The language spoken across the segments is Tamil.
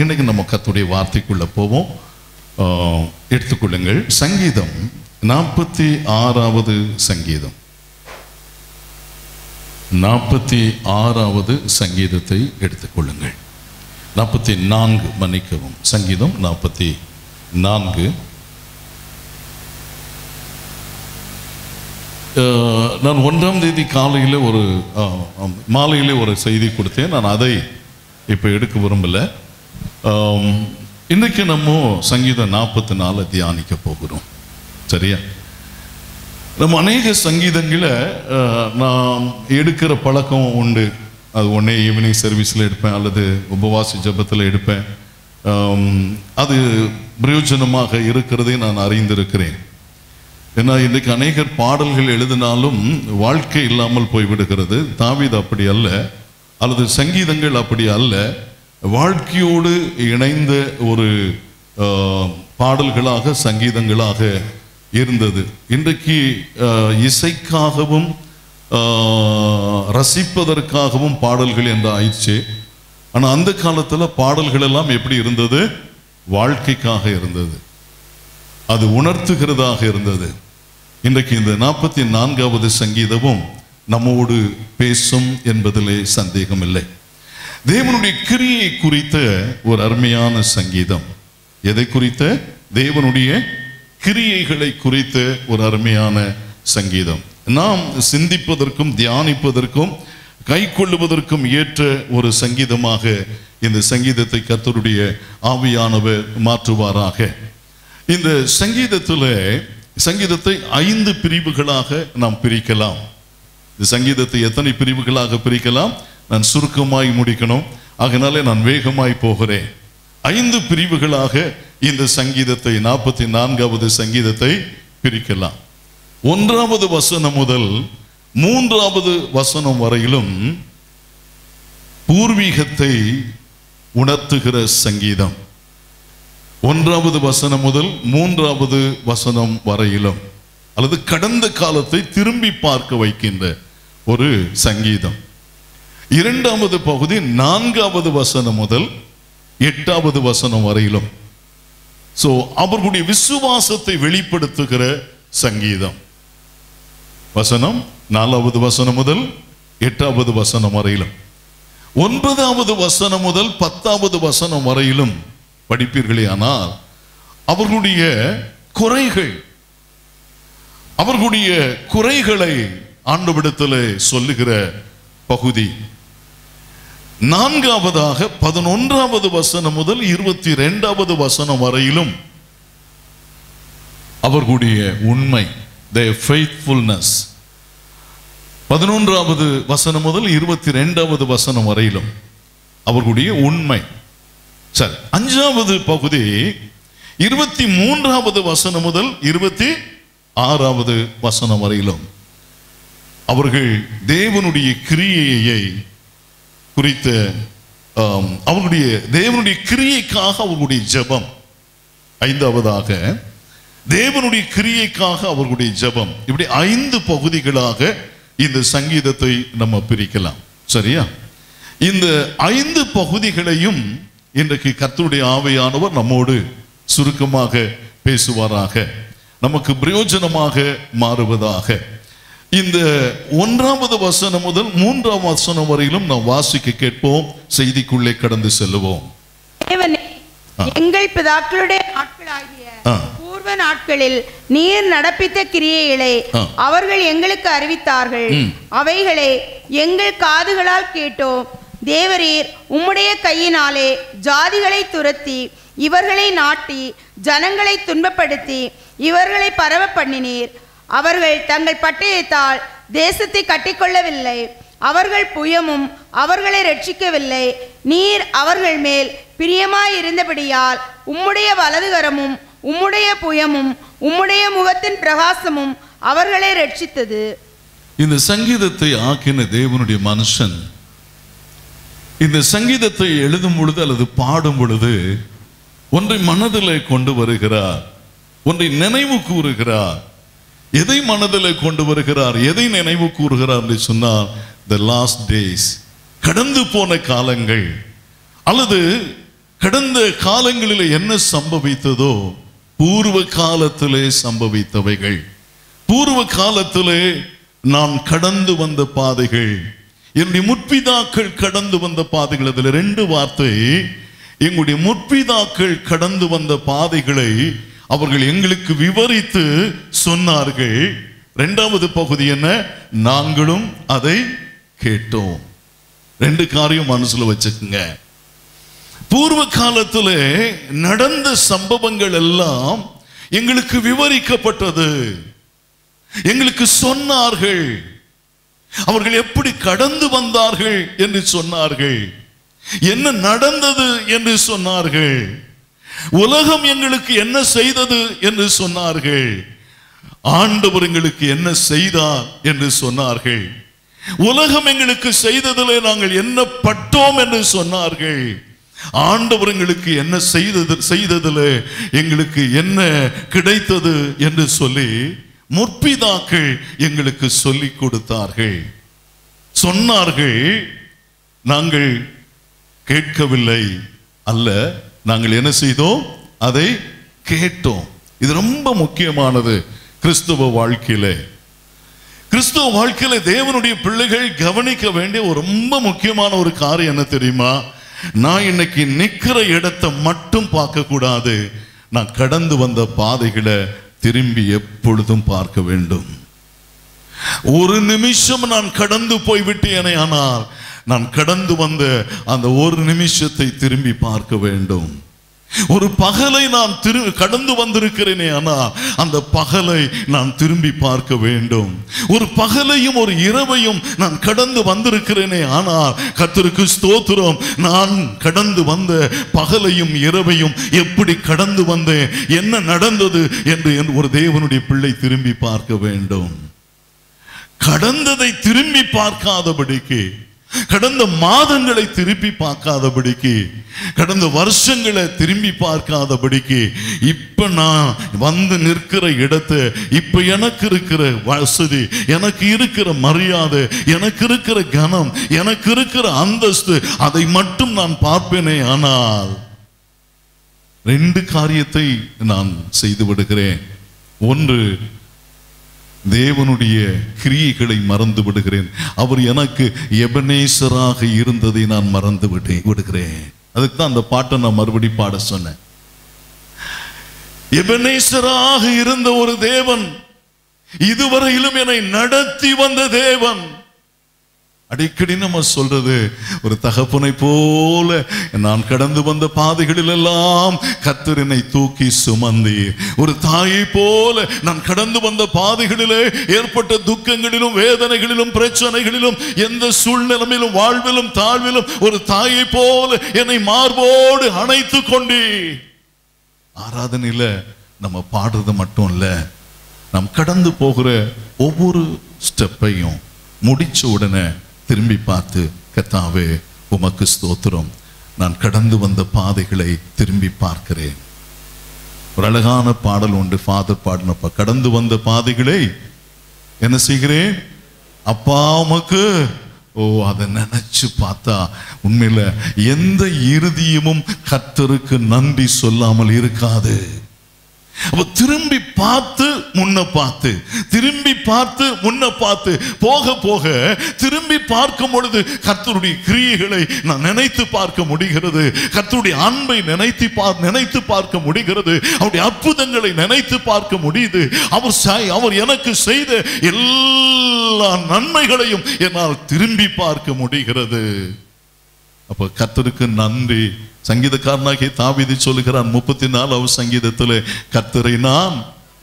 இன்னைக்கு நம்ம கத்துடைய வார்த்தைக்குள்ள போவோம் ஆஹ், எடுத்துக்கொள்ளுங்கள் சங்கீதம் நாற்பத்தி ஆறாவது சங்கீதம் நாற்பத்தி ஆறாவது சங்கீதத்தை எடுத்துக்கொள்ளுங்கள் நாற்பத்தி நான்கு மன்னிக்கவும் சங்கீதம் நாற்பத்தி நான்கு அஹ், நான் ஒன்றாம் தேதி காலையில் ஒரு அஹ், ஆம், மாலையிலே ஒரு செய்தி கொடுத்தேன் நான் அதை இப்போ எடுக்க விரும்பல ஆம், இன்னைக்கு நம்ம சங்கீதம் நாற்பத்தி நாலு தியானிக்க போகிறோம் சரியா நம்ம அநேக சங்கீதங்களை அஹ், நான் எடுக்கிற பழக்கம் உண்டு அது ஒன்றே ஈவினிங் சர்வீஸில் எடுப்பேன் அல்லது உபவாசி ஜெபத்தில் எடுப்பேன் ஆம், அது பிரயோஜனமாக இருக்கிறதை நான் அறிந்திருக்கிறேன் ஏன்னா இன்றைக்கு அநேகர் பாடல்கள் எழுதினாலும் வாழ்க்கை இல்லாமல் போய்விடுகிறது தாவீது அப்படி அல்ல அல்லது சங்கீதங்கள் அப்படி அல்ல வாழ்க்கையோடு இணைந்த ஒரு ஆஹ், பாடல்களாக சங்கீதங்களாக இருந்தது இன்றைக்கு ஆஹ், இசைக்காகவும் ஆஹ், ரசிப்பதற்காகவும் பாடல்கள் என்று ஆயிடுச்சு ஆனால் அந்த காலத்தில் பாடல்கள் எல்லாம் எப்படி இருந்தது வாழ்க்கைக்காக இருந்தது அது உணர்த்துகிறதாக இருந்தது இன்றைக்கு இந்த நாற்பத்தி நான்காவது சங்கீதமும் நம்மோடு பேசும் என்பதிலே சந்தேகமில்லை தேவனுடைய கிரியை குறித்த ஒரு அருமையான சங்கீதம் எதை குறித்த தேவனுடைய கிரியைகளை குறித்த ஒரு அருமையான சங்கீதம் நாம் சிந்திப்பதற்கும் தியானிப்பதற்கும் கைக்கொள்ளுவதற்கும் ஏற்ற ஒரு சங்கீதமாக இந்த சங்கீதத்தை கர்த்தருடைய ஆவியானவர் மாற்றுவாராக இந்த சங்கீதத்தில் சங்கீதத்தை ஐந்து பிரிவுகளாக நாம் பிரிக்கலாம் இந்த சங்கீதத்தை எத்தனை பிரிவுகளாக பிரிக்கலாம் நான் சுருக்கமாய் முடிக்கணும் ஆகினாலே நான் வேகமாய் போகிறேன் ஐந்து பிரிவுகளாக இந்த சங்கீதத்தை நாற்பத்தி நான்காவது சங்கீதத்தை பிரிக்கலாம் ஒன்றாவது வசனம் முதல் மூன்றாவது வசனம் வரையிலும் பூர்வீகத்தை உணர்த்துகிற சங்கீதம் ஒன்றாவது வசனம் முதல் மூன்றாவது வசனம் வரையிலும் அல்லது கடந்த காலத்தை திரும்பி பார்க்க வைக்கின்ற ஒரு சங்கீதம் இரண்டாவது பகுதி நான்காவது வசனம் முதல் எட்டாவது வசனம் வரையிலும் சோ அவர்களுடைய விசுவாசத்தை வெளிப்படுத்துகிற சங்கீதம் வசனம் நாலாவது வசனம் முதல் எட்டாவது வசனம் வரையிலும் ஒன்பதாவது வசனம் முதல் பத்தாவது வசனம் வரையிலும் படிப்பீர்களே ஆனால் அவர்களுடைய குறைகள் அவர்களுடைய குறைகளை ஆண்டவிடத்தில் சொல்லுகிற பகுதி நான்காவதாக பதினொன்றாவது வசனம் முதல் இருபத்தி ரெண்டாவது வசனம் வரையிலும் அவர்களுடைய உண்மை த ஃபெய்த்ஃபுல்னஸ் பதினொன்றாவது வசனம் முதல் இருபத்தி ரெண்டாவது வசனம் வரையிலும் அவர்களுடைய உண்மை சரி அஞ்சாவது பகுதி இருபத்தி மூன்றாவது வசனம் முதல் இருபத்தி ஆறாவது வசனம் வரையிலும் அவர்கள் தேவனுடைய கிரியையை குறித்த ஆம், அவர்களுடைய தேவனுடைய கிரியைக்காக அவர்களுடைய ஜெபம் ஐந்தாவதாக தேவனுடைய கிரியைக்காக அவர்களுடைய ஜெபம் இப்படி ஐந்து பகுதிகளாக இந்த சங்கீதத்தை நம்ம பிரிக்கலாம் சரியா இந்த ஐந்து பகுதிகளையும் இன்றைக்கு கர்த்தருடைய ஆவையானவர் நம்மோடு சுருக்கமாக பேசுவாராக நமக்கு பிரயோஜனமாக மாறுவதாக இந்த ஒன்றாவது வசனம் முதல் மூன்றாம் வசனம் வரையிலும் நாம் வாசிக்க கேட்போம் செய்திக்குள்ளே கடந்து செல்லுவோம் தேவனே எங்கள் பிதாக்களுடைய நாட்களாகிய ஆ. பூர்வ நாட்களில் நீர் நடப்பித்த கிரியைகளை ஆ. அவர்கள் எங்களுக்கு அறிவித்தார்கள் ம். அவைகளை எங்கள் காதுகளால் கேட்டோம் தேவரீர் உம்முடைய கையினாலே ஜாதிகளை துரத்தி இவர்களை நாட்டி ஜனங்களை துன்பப்படுத்தி இவர்களை பரவ பண்ணினீர் அவர்கள் தங்கள் பட்டயத்தால் தேசத்தை கட்டிக்கொள்ளவில்லை அவர்கள் புயமும் அவர்களை ரட்சிக்கவில்லை நீர் அவர்கள் மேல் பிரியமாயிருந்தபடியால் உம்முடைய வலதுகரமும் உம்முடைய புயமும் உம்முடைய முகத்தின் பிரகாசமும் அவர்களை ரட்சித்தது இந்த சங்கீதத்தை ஆக்கின தேவனுடைய மனுஷன் இந்த சங்கீதத்தை எழுதும் பொழுது அல்லது பாடும் பொழுது ஒன்றை மனதில் கொண்டு வருகிறார் ஒன்றை நினைவு கூறுகிறார் எதை மனதில் கொண்டு வருகிறார் எதை நினைவு கூறுகிறார் என்று சொன்னால் த லாஸ்ட் டேஸ் கடந்து போன காலங்கள் அல்லது கடந்த காலங்களில் என்ன சம்பவித்ததோ பூர்வ காலத்திலே சம்பவித்தவைகள் பூர்வ காலத்திலே நான் கடந்து வந்த பாதைகள் என்னுடைய முற்பிதாக்கள் கடந்து வந்த பாதைகள் அதுல ரெண்டு வார்த்தை எங்களுடைய முற்பிதாக்கள் கடந்து வந்த பாதைகளை அவர்கள் எங்களுக்கு விவரித்து சொன்னார்கள் இரண்டாவது பகுதி என்ன நாங்களும் அதை கேட்டோம் ரெண்டு காரியம் மனசுல வச்சுக்குங்க பூர்வ காலத்துல நடந்த சம்பவங்கள் எல்லாம் எங்களுக்கு விவரிக்கப்பட்டது எங்களுக்கு சொன்னார்கள் அவர்கள் எப்படி கடந்து வந்தார்கள் என்று சொன்னார்கள் என்ன நடந்தது என்று சொன்னார்கள் உலகம் எங்களுக்கு என்ன செய்தது என்று சொன்னார்கள் ஆண்டவர் எங்களுக்கு என்ன செய்தார் என்று சொன்னார்கள் உலகம் எங்களுக்கு செய்ததிலே நாங்கள் என்ன பட்டோம் என்று சொன்னார்கள் ஆண்டவர் எங்களுக்கு என்ன செய்தது செய்ததில் எங்களுக்கு என்ன கிடைத்தது என்று சொல்லி முற்பிதாக்கள் எங்களுக்கு சொல்லிக் கொடுத்தார்கள் சொன்னார்கள் நாங்கள் கேட்கவில்லை அல்ல நாங்கள் என்ன செய்தோம் அதை கேட்டோம் இது ரொம்ப முக்கியமானது கிறிஸ்துவ வாழ்க்கையில கிறிஸ்துவ வாழ்க்கையில தேவனுடைய பிள்ளைகள் கவனிக்க வேண்டிய ஒரு ரொம்ப முக்கியமான ஒரு காரியம் என்ன தெரியுமா நான் இன்னைக்கு நிக்கிற இடத்தை மட்டும் பார்க்க கூடாது நான் கடந்து வந்த பாதைகளை திரும்பி எப்பொழுதும் பார்க்க வேண்டும் ஒரு நிமிஷம் நான் கடந்து போய்விட்டேனே ஆனால் நான் கடந்து வந்த அந்த ஒரு நிமிஷத்தை திரும்பி பார்க்க வேண்டும் ஒரு பகலை நான் திரு கடந்து வந்திருக்கிறேனே ஆனால் அந்த பகலை நான் திரும்பி பார்க்க வேண்டும் ஒரு பகலையும் ஒரு இரவையும் நான் கடந்து வந்திருக்கிறேனே ஆனால் கர்த்தருக்கு ஸ்தோத்திரம் நான் கடந்து வந்த பகலையும் இரவையும் எப்படி கடந்து வந்தேன் என்ன நடந்தது என்று என் ஒரு தேவனுடைய பிள்ளை திரும்பி பார்க்க வேண்டும் கடந்ததை திரும்பி பார்க்காதபடிக்கு கடந்த மாதங்களை திருப்பி பார்க்காதபடிக்கு கடந்த வருஷங்களை திரும்பி பார்க்காதபடிக்கு இப்ப நான் வந்து நிற்கிற இடத்தை இப்ப எனக்கு இருக்கிற வசதி எனக்கு இருக்கிற மரியாதை எனக்கு இருக்கிற கனம் எனக்கு இருக்கிற அந்தஸ்து அதை மட்டும் நான் பார்ப்பேனே ஆனால் ரெண்டு காரியத்தை நான் செய்து விடுகிறேன் ஒன்று தேவனுடைய கிரியைகளை மறந்து விடுகிறேன் அவர் எனக்கு எபனேசராக இருந்ததை நான் மறந்து விட்டேன் விடுகிறேன் அதுக்கு தான் அந்த பாட்டை நான் மறுபடி பாட சொன்னேன் எபனேசராக இருந்த ஒரு தேவன் இதுவரையிலும் என்னை நடத்தி வந்த தேவன் அடிக்கடி நம்ம சொல்றது ஒரு தகப்பனை போல நான் கடந்து வந்த பாதைகளில் எல்லாம் கர்த்தர் என்னை தூக்கி சுமந்தி ஒரு தாயை போல நான் கடந்து வந்த பாதைகளிலே ஏற்பட்ட துக்கங்களிலும் வேதனைகளிலும் பிரச்சனைகளிலும் எந்த சூழ்நிலையிலும் வாழ்விலும் தாழ்விலும் ஒரு தாயை போல என்னை மார்போடு அணைத்து கொண்டு ஆராதனையில நம்ம பாடுறது மட்டும் இல்ல நாம் கடந்து போகிற ஒவ்வொரு ஸ்டெப்பையும் முடிச்ச உடனே திரும்பி பார்த்து கத்தாவே உமக்கு ஸ்தோத்திரம் நான் கடந்து வந்த பாதைகளை திரும்பி பார்க்கிறேன் ஒரு அழகான பாடல் உண்டு ஃபாதர் பாடினப்ப கடந்து வந்த பாதைகளை என்ன செய்கிறேன் அப்பா உமக்கு ஓ அதை நினைச்சு பார்த்தா உண்மையில எந்த இறுதியமும் கர்த்தருக்கு நன்றி சொல்லாமல் இருக்காது அப்ப திரும்பி பார்த்து முன்ன பார்த்து திரும்பி பார்த்து முன்ன பார்த்து போக போக திரும்பி பார்க்கும் பொழுது கர்த்தருடைய கிரியைகளை நான் நினைத்து பார்க்க முடிகிறது கர்த்தருடைய அன்பை நினைத்து பார் நினைத்து பார்க்க முடிகிறது அவருடைய அற்புதங்களை நினைத்து பார்க்க முடியுது அவர் சாய் அவர் எனக்கு செய்த எல்லா நன்மைகளையும் என்னால் திரும்பி பார்க்க முடிகிறது அப்ப கர்த்தருக்கு நன்றி சங்கீதக்காரனாகிய தாவீது சொல்லுகிறான் முப்பத்தி நாலாவது சங்கீதத்தில் கர்த்தரை நான்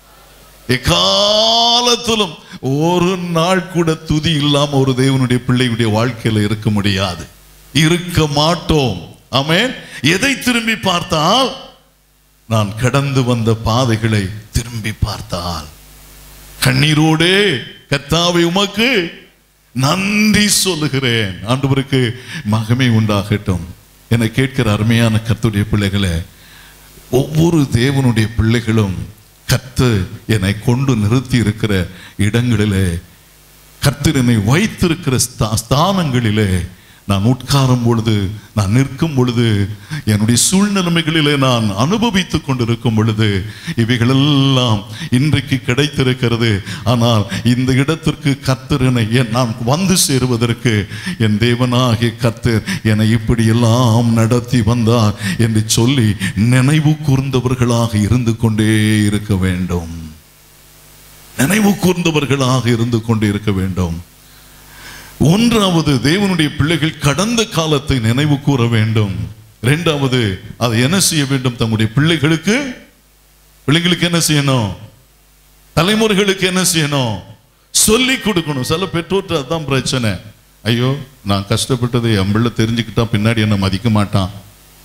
எக்காலத்திலும் ஒரு நாள் கூட துதி இல்லாம ஒரு தேவனுடைய பிள்ளையுடைய வாழ்க்கையில இருக்க முடியாது இருக்க மாட்டோம் ஆமென் எதை திரும்பி பார்த்தால் நான் கடந்து வந்த பாதைகளை திரும்பி பார்த்தால் கண்ணீரோடே கர்த்தாவை உமக்கு நன்றி சொல்லுகிறேன் ஆண்டவருக்கு மகமே உண்டாகட்டும் என்னை கேட்கிற அருமையான கர்த்தருடைய பிள்ளைகளே ஒவ்வொரு தேவனுடைய பிள்ளைகளும் கர்த்து என்னை கொண்டு நிறுத்தி இருக்கிற இடங்களிலே கர்த்தர் என்னை வைத்திருக்கிற ஸ்தா- ஸ்தானங்களிலே நான் உட்காரும் பொழுது நான் நிற்கும் பொழுது என்னுடைய சூழ்நிலைமைகளிலே நான் அனுபவித்துக் கொண்டிருக்கும் பொழுது இவைகளெல்லாம் இன்றைக்கு கிடைத்திருக்கிறது ஆனால் இந்த இடத்திற்கு கர்த்தரனை நான் வந்து சேருவதற்கு என் தேவனாகிய கர்த்தர் என்னை இப்படி எல்லாம் நடத்தி வந்தார் என்று சொல்லி நினைவு கூர்ந்தவர்களாக இருந்து கொண்டே இருக்க வேண்டும் நினைவு கூர்ந்தவர்களாக இருந்து கொண்டே இருக்க வேண்டும் ஒன்றாவது தேவனுடைய பிள்ளைகள் கடந்த காலத்தை நினைவு கூற வேண்டும் இரண்டாவது அதை என்ன செய்ய வேண்டும் தம்முடைய பிள்ளைகளுக்கு பிள்ளைகளுக்கு என்ன செய்யணும் தலைமுறைகளுக்கு என்ன செய்யணும் சொல்லி கொடுக்கணும் சில பெற்றோர்கிட்ட அதான் பிரச்சனை ஐயோ நான் கஷ்டப்பட்டது என் பிள்ளை தெரிஞ்சுக்கிட்டா பின்னாடி என்ன மதிக்க மாட்டான்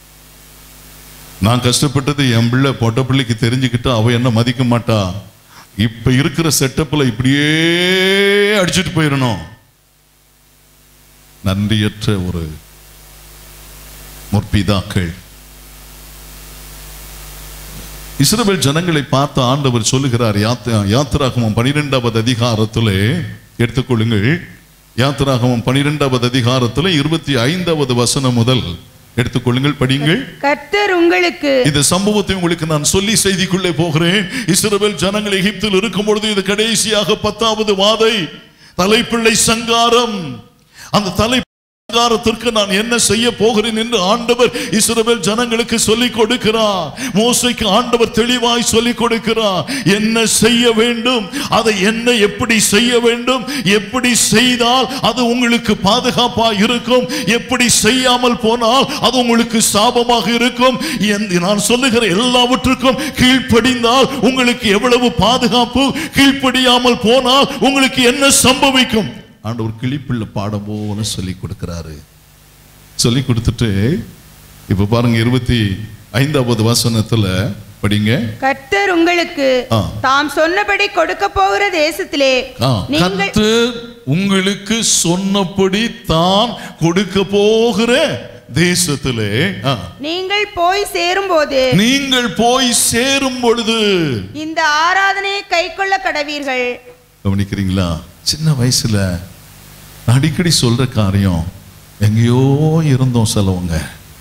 நான் கஷ்டப்பட்டது என் பிள்ளை பொட்ட பிள்ளைக்கு தெரிஞ்சுக்கிட்டா அவ என்ன மதிக்க மாட்டா இப்ப இருக்கிற செட்டப்ல இப்படியே அடிச்சிட்டு போயிடணும் நன்றியற்ற ஒரு முற்பிதாக்கள் இஸ்ரவேல் ஜனங்களை பார்த்த ஆண்டவர் சொல்லுகிறார் யாத்- யாத்திராகமம் பனிரெண்டாவது அதிகாரத்திலே எடுத்துக்கொள்ளுங்கள் யாத்திராகமம் பனிரெண்டாவது அதிகாரத்திலே இருபத்தி ஐந்தாவது வசனம் முதல் எடுத்துக்கொள்ளுங்கள் படியுங்கள் கர்த்தர் உங்களுக்கு இந்த சம்பவத்தை உங்களுக்கு நான் சொல்லி செய்திக்குள்ளே போகிறேன் இஸ்ரவேல் ஜனங்கள் எகிப்தில் இருக்கும் பொழுது இது கடைசியாக பத்தாவது வாதை தலைப்பிள்ளை சங்காரம் அந்த தலை சங்காரத்திற்கு நான் என்ன செய்ய போகிறேன் என்று ஆண்டவர் இஸ்ரவேல் ஜனங்களுக்கு சொல்லிக் கொடுக்கிறார் மோசைக்கு ஆண்டவர் தெளிவாய் சொல்லிக் கொடுக்கிறார் என்ன செய்ய வேண்டும் அதை என்ன எப்படி செய்ய வேண்டும் எப்படி செய்தால் அது உங்களுக்கு பாதுகாப்பா இருக்கும் எப்படி செய்யாமல் போனால் அது உங்களுக்கு சாபமாக இருக்கும் என்று நான் சொல்லுகிற எல்லாவற்றுக்கும் கீழ்ப்படிந்தால் உங்களுக்கு எவ்வளவு பாதுகாப்பு கீழ்ப்படியாமல் போனால் உங்களுக்கு என்ன சம்பவிக்கும் ஆண்டவர் கிளிப்பிள்ள பாடம் போல சொல்லி கொடுக்கிறாரு சொல்லி கொடுத்துட்டு இப்ப பாருங்க இருபத்தி ஐந்தாவது வசனத்துல படிங்க கர்த்தர் உங்களுக்கு ஆ. தாம் சொன்னபடி கொடுக்க போகிற தேசத்திலே ஆ, நீங்கள் கர்த்தர் உங்களுக்கு சொன்னபடி தான் கொடுக்க போகிற தேசத்திலே ஆ, நீங்கள் போய் சேரும்போது நீங்கள் போய் சேரும் பொழுது இந்த ஆராதனையை கைக்கொள்ள கடவீர்கள் கவனிக்கிறீங்களா சின்ன வயசுல நான் அடிக்கடி சொல்ற காரியம் எங்கேயோ இருந்தோம் சிலவங்க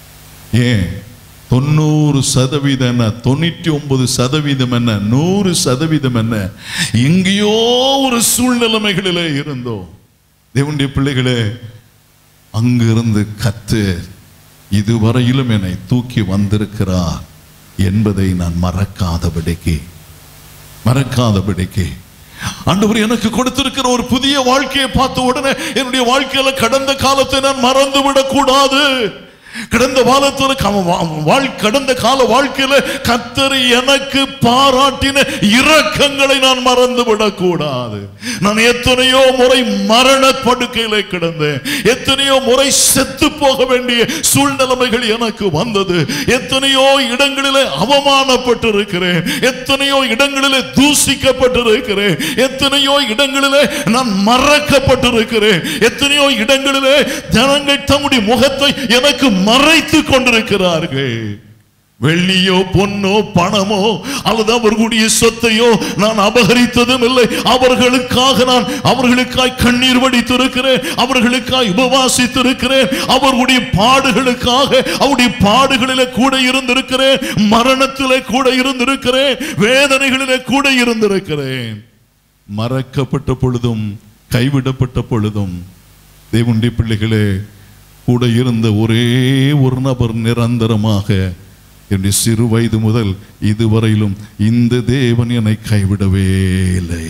ஏன் தொண்ணூறு சதவீதம் என்ன தொண்ணூற்றி ஒன்பது சதவீதம் என்ன நூறு சதவீதம் என்ன எங்கேயோ ஒரு சூழ்நிலைமைகளிலே இருந்தோம் தேவனுடைய பிள்ளைகளே அங்கிருந்து கத்து இதுவரையிலும் என்னை தூக்கி வந்திருக்கிறார் என்பதை நான் மறக்காதபடிக்கு மறக்காதபடிக்கு ஆண்டவர் எனக்கு கொடுத்திருக்கிற ஒரு புதிய வாழ்க்கையை பார்த்த உடனே என்னுடைய வாழ்க்கையில கடந்த காலத்தை நான் மறந்து விடக் கூடாது கடந்த காலத்துல க- வா- வாழ் கடந்த கால வாழ்க்கையில கத்தர் எனக்கு பாராட்டின இரக்கங்களை நான் மறந்து விடக் கூடாது நான் எத்தனையோ முறை மரண படுக்கையில கிடந்தேன் எத்தனையோ முறை செத்து போக வேண்டிய சூழ்நிலைமைகள் எனக்கு வந்தது எத்தனையோ இடங்களிலே அவமானப்பட்டிருக்கிறேன் எத்தனையோ இடங்களிலே தூசிக்கப்பட்டிருக்கிறேன் எத்தனையோ இடங்களிலே நான் மறக்கப்பட்டிருக்கிறேன் எத்தனையோ இடங்களிலே ஜனங்கள் தம்முடைய முகத்தை எனக்கு மறைத்து கொண்டிருக்கிறார்கள் வெள்ளியோ பொன்னோ பணமோ அல்லது அவர்களுடைய சொத்தையோ நான் அபகரித்ததும் இல்லை அவர்களுக்காக நான் அவர்களுக்காய் கண்ணீர் வடித்திருக்கிறேன் அவர்களுக்காய் உபவாசித்திருக்கிறேன் அவர்களுடைய பாடுகளுக்காக அவருடைய பாடுகளிலே கூட இருந்திருக்கிறேன் மரணத்திலே கூட இருந்திருக்கிறேன் வேதனைகளிலே கூட இருந்திருக்கிறேன் மறக்கப்பட்ட பொழுதும் கைவிடப்பட்ட பொழுதும் தேவனுடைய பிள்ளைகளே கூட இருந்த ஒரே ஒரு நபர் நிரந்தரமாக என்னுடைய சிறு வயது முதல் இதுவரையிலும் இந்த தேவன் என்னை கைவிடவே இல்லை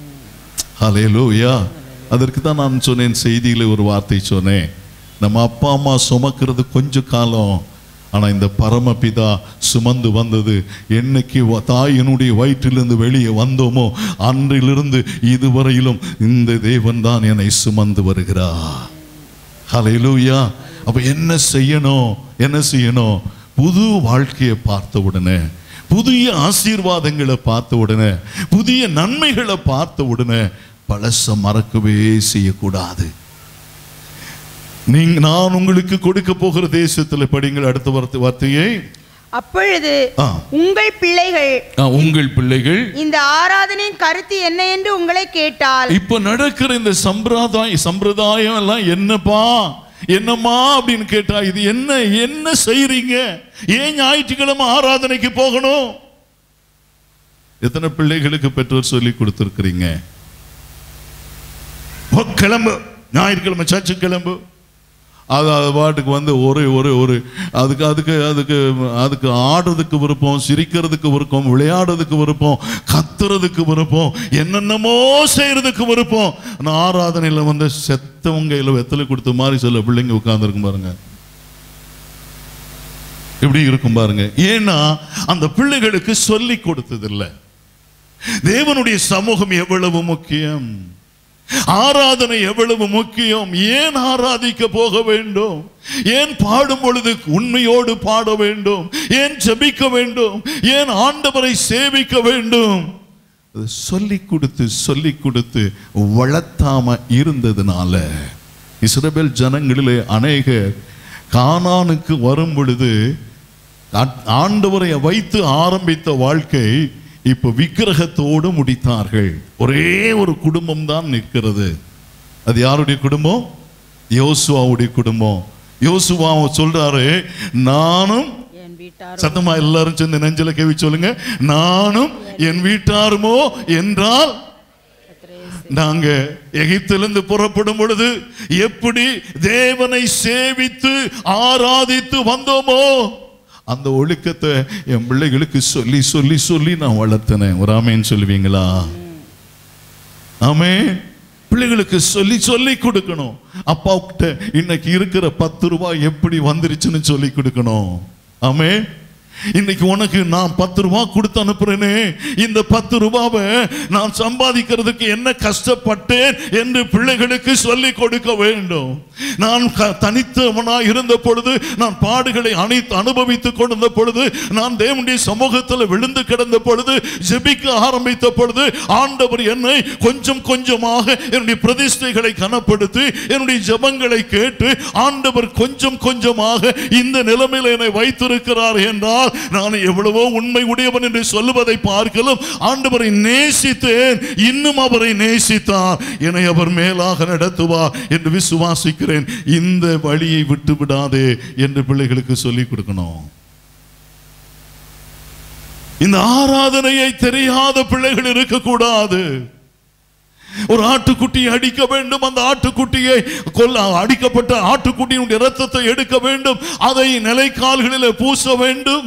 ஹalleluya அதற்கு தான் நான் சொன்னேன் செய்தியில ஒரு வார்த்தை சொன்னேன் நம்ம அப்பா அம்மா சுமக்கிறது கொஞ்ச காலம் ஆனா இந்த பரமபிதா சுமந்து வந்தது என்னைக்கு வ- தாயினுடைய வயிற்றிலிருந்து வெளியே வந்தோமோ அன்றிலிருந்து இதுவரையிலும் இந்த தேவன் தான் என்னை சுமந்து வருகிறார் ஹalleluya அப்ப என்ன செய்யணும் என்ன செய்யணும் புது வாழ்க்கையை பார்த்த உடனே புதிய ஆசீர்வாதங்களை பார்த்த உடனே புதிய நன்மைகளை பார்த்த உடனே பழச மறக்கவே செய்யக்கூடாது நீங்க நான் உங்களுக்கு கொடுக்க போகிற தேசத்துல படிங்கள் அடுத்த வார்த்தை வார்த்தையை அப்பொழுது ஆ. உங்கள் பிள்ளைகள் ஆ, உங்கள் பிள்ளைகள் இந்த ஆராதனையின் கருத்து என்ன என்று உங்களை கேட்டால் இப்ப நடக்கிற இந்த சம்பிரதாய சம்பிரதாயம் எல்லாம் என்னப்பா என்னம்மா அப்படின்னு கேட்டா இது என்ன என்ன செய்றீங்க ஏன் ஞாயிற்றுக்கிழமை ஆராதனைக்கு போகணும் எத்தனை பிள்ளைகளுக்கு பெற்றோர் சொல்லி கொடுத்துருக்கிறீங்க "போ, கிளம்பு ஞாயிற்றுக்கிழமை சர்ச்சு கிளம்பு அது அது பாட்டுக்கு வந்து ஒரு ஒரு ஒரு அதுக்கு அதுக்கு அதுக்கு அதுக்கு ஆடுறதுக்கு விருப்பம் சிரிக்கிறதுக்கு விருப்பம் விளையாடுறதுக்கு விருப்பம் கத்துறதுக்கு விருப்பம் என்னென்னமோ செய்யறதுக்கு விருப்பம் ஆனால் ஆராதனையில் வந்து செத்தவங்க இல்லை வெத்தலை கொடுத்த மாதிரி சில பிள்ளைங்க உட்கார்ந்துருக்கும் பாருங்க இப்படி இருக்கும் பாருங்க ஏன்னா அந்த பிள்ளைகளுக்கு சொல்லி கொடுத்ததில்லை தேவனுடைய சமூகம் எவ்வளவு முக்கியம் ஆராதனை எவ்வளவு முக்கியம் ஏன் ஆராதிக்க போக வேண்டும் ஏன் பாடும் பொழுது உண்மையோடு பாட வேண்டும் ஏன் ஜெபிக்க வேண்டும் ஏன் ஆண்டவரை சேவிக்க வேண்டும் அது சொல்லி கொடுத்து சொல்லி கொடுத்து வளர்த்தாம இருந்ததுனால இஸ்ரவேல் ஜனங்களிலே அநேக கானானுக்கு வரும் பொழுது ஆ- ஆண்டவரை வைத்து ஆரம்பித்த வாழ்க்கை இப்ப விக்கிரகத்தோடு முடித்தார்கள் ஒரே ஒரு குடும்பம் தான் நிற்கிறது அது யாருடைய குடும்பம் யோசுவாவுடைய குடும்பம் யோசுவா சொல்றாரு நானும் என் வீட்டார் சத்தமா எல்லாரும் சேர்ந்து நெஞ்சில கேவி சொல்லுங்க நானும் என் வீட்டாருமோ என்றால் நாங்க எகிப்திலிருந்து புறப்படும் பொழுது எப்படி தேவனை சேவித்து ஆராதித்து வந்தோமோ அந்த ஒழுக்கத்தை என் பிள்ளைகளுக்கு சொல்லி சொல்லி சொல்லி நான் வளர்த்தனேன் ஒரு ஆமேன்னு சொல்லுவீங்களா ஆமே பிள்ளைகளுக்கு சொல்லி சொல்லி கொடுக்கணும் அப்பா கிட்ட இன்னைக்கு இருக்கிற பத்து ரூபாய் எப்படி வந்துருச்சுன்னு சொல்லி கொடுக்கணும் ஆமே இன்னைக்கு உனக்கு நான் பத்து ரூபாய் கொடுத்து அனுப்புறேனே இந்த பத்து ரூபாவை நான் சம்பாதிக்கிறதுக்கு என்ன கஷ்டப்பட்டேன் என்று பிள்ளைகளுக்கு சொல்லி கொடுக்க வேண்டும் நான் க- தனித்தவனாய் இருந்த பொழுது நான் பாடுகளை அனைத்து அனுபவித்துக் கொண்டிருந்த பொழுது நான் தேவனுடைய சமூகத்தில் விழுந்து கிடந்த பொழுது ஜெபிக்க ஆரம்பித்த பொழுது ஆண்டவர் என்னை கொஞ்சம் கொஞ்சமாக என்னுடைய பிரதிஷ்டைகளை கனப்படுத்தி என்னுடைய ஜெபங்களை கேட்டு ஆண்டவர் கொஞ்சம் கொஞ்சமாக இந்த நிலைமையில் என்னை வைத்திருக்கிறார் என்றால் நான் எவ்வளவோ உண்மை உடையவன் என்று சொல்லுவதை பார்க்கலும் ஆண்டவரை நேசித்தேன் இன்னும் அவரை நேசித்தார் என்னை அவர் மேலாக நடத்துவார் என்று விசுவாசிக்கிறேன் இந்த வழியை விட்டு விடாதே என்று பிள்ளைகளுக்கு சொல்லிக் கொடுக்கணும் இந்த ஆராதனையை தெரியாத பிள்ளைகள் இருக்கக்கூடாது ஒரு ஆட்டுக்குட்டியை அடிக்க வேண்டும் அந்த ஆட்டுக்குட்டியை கொல்ல அடிக்கப்பட்ட ஆட்டுக்குட்டியினுடைய இரத்தத்தை எடுக்க வேண்டும் அதை நிலைக்கால்களில் பூச வேண்டும்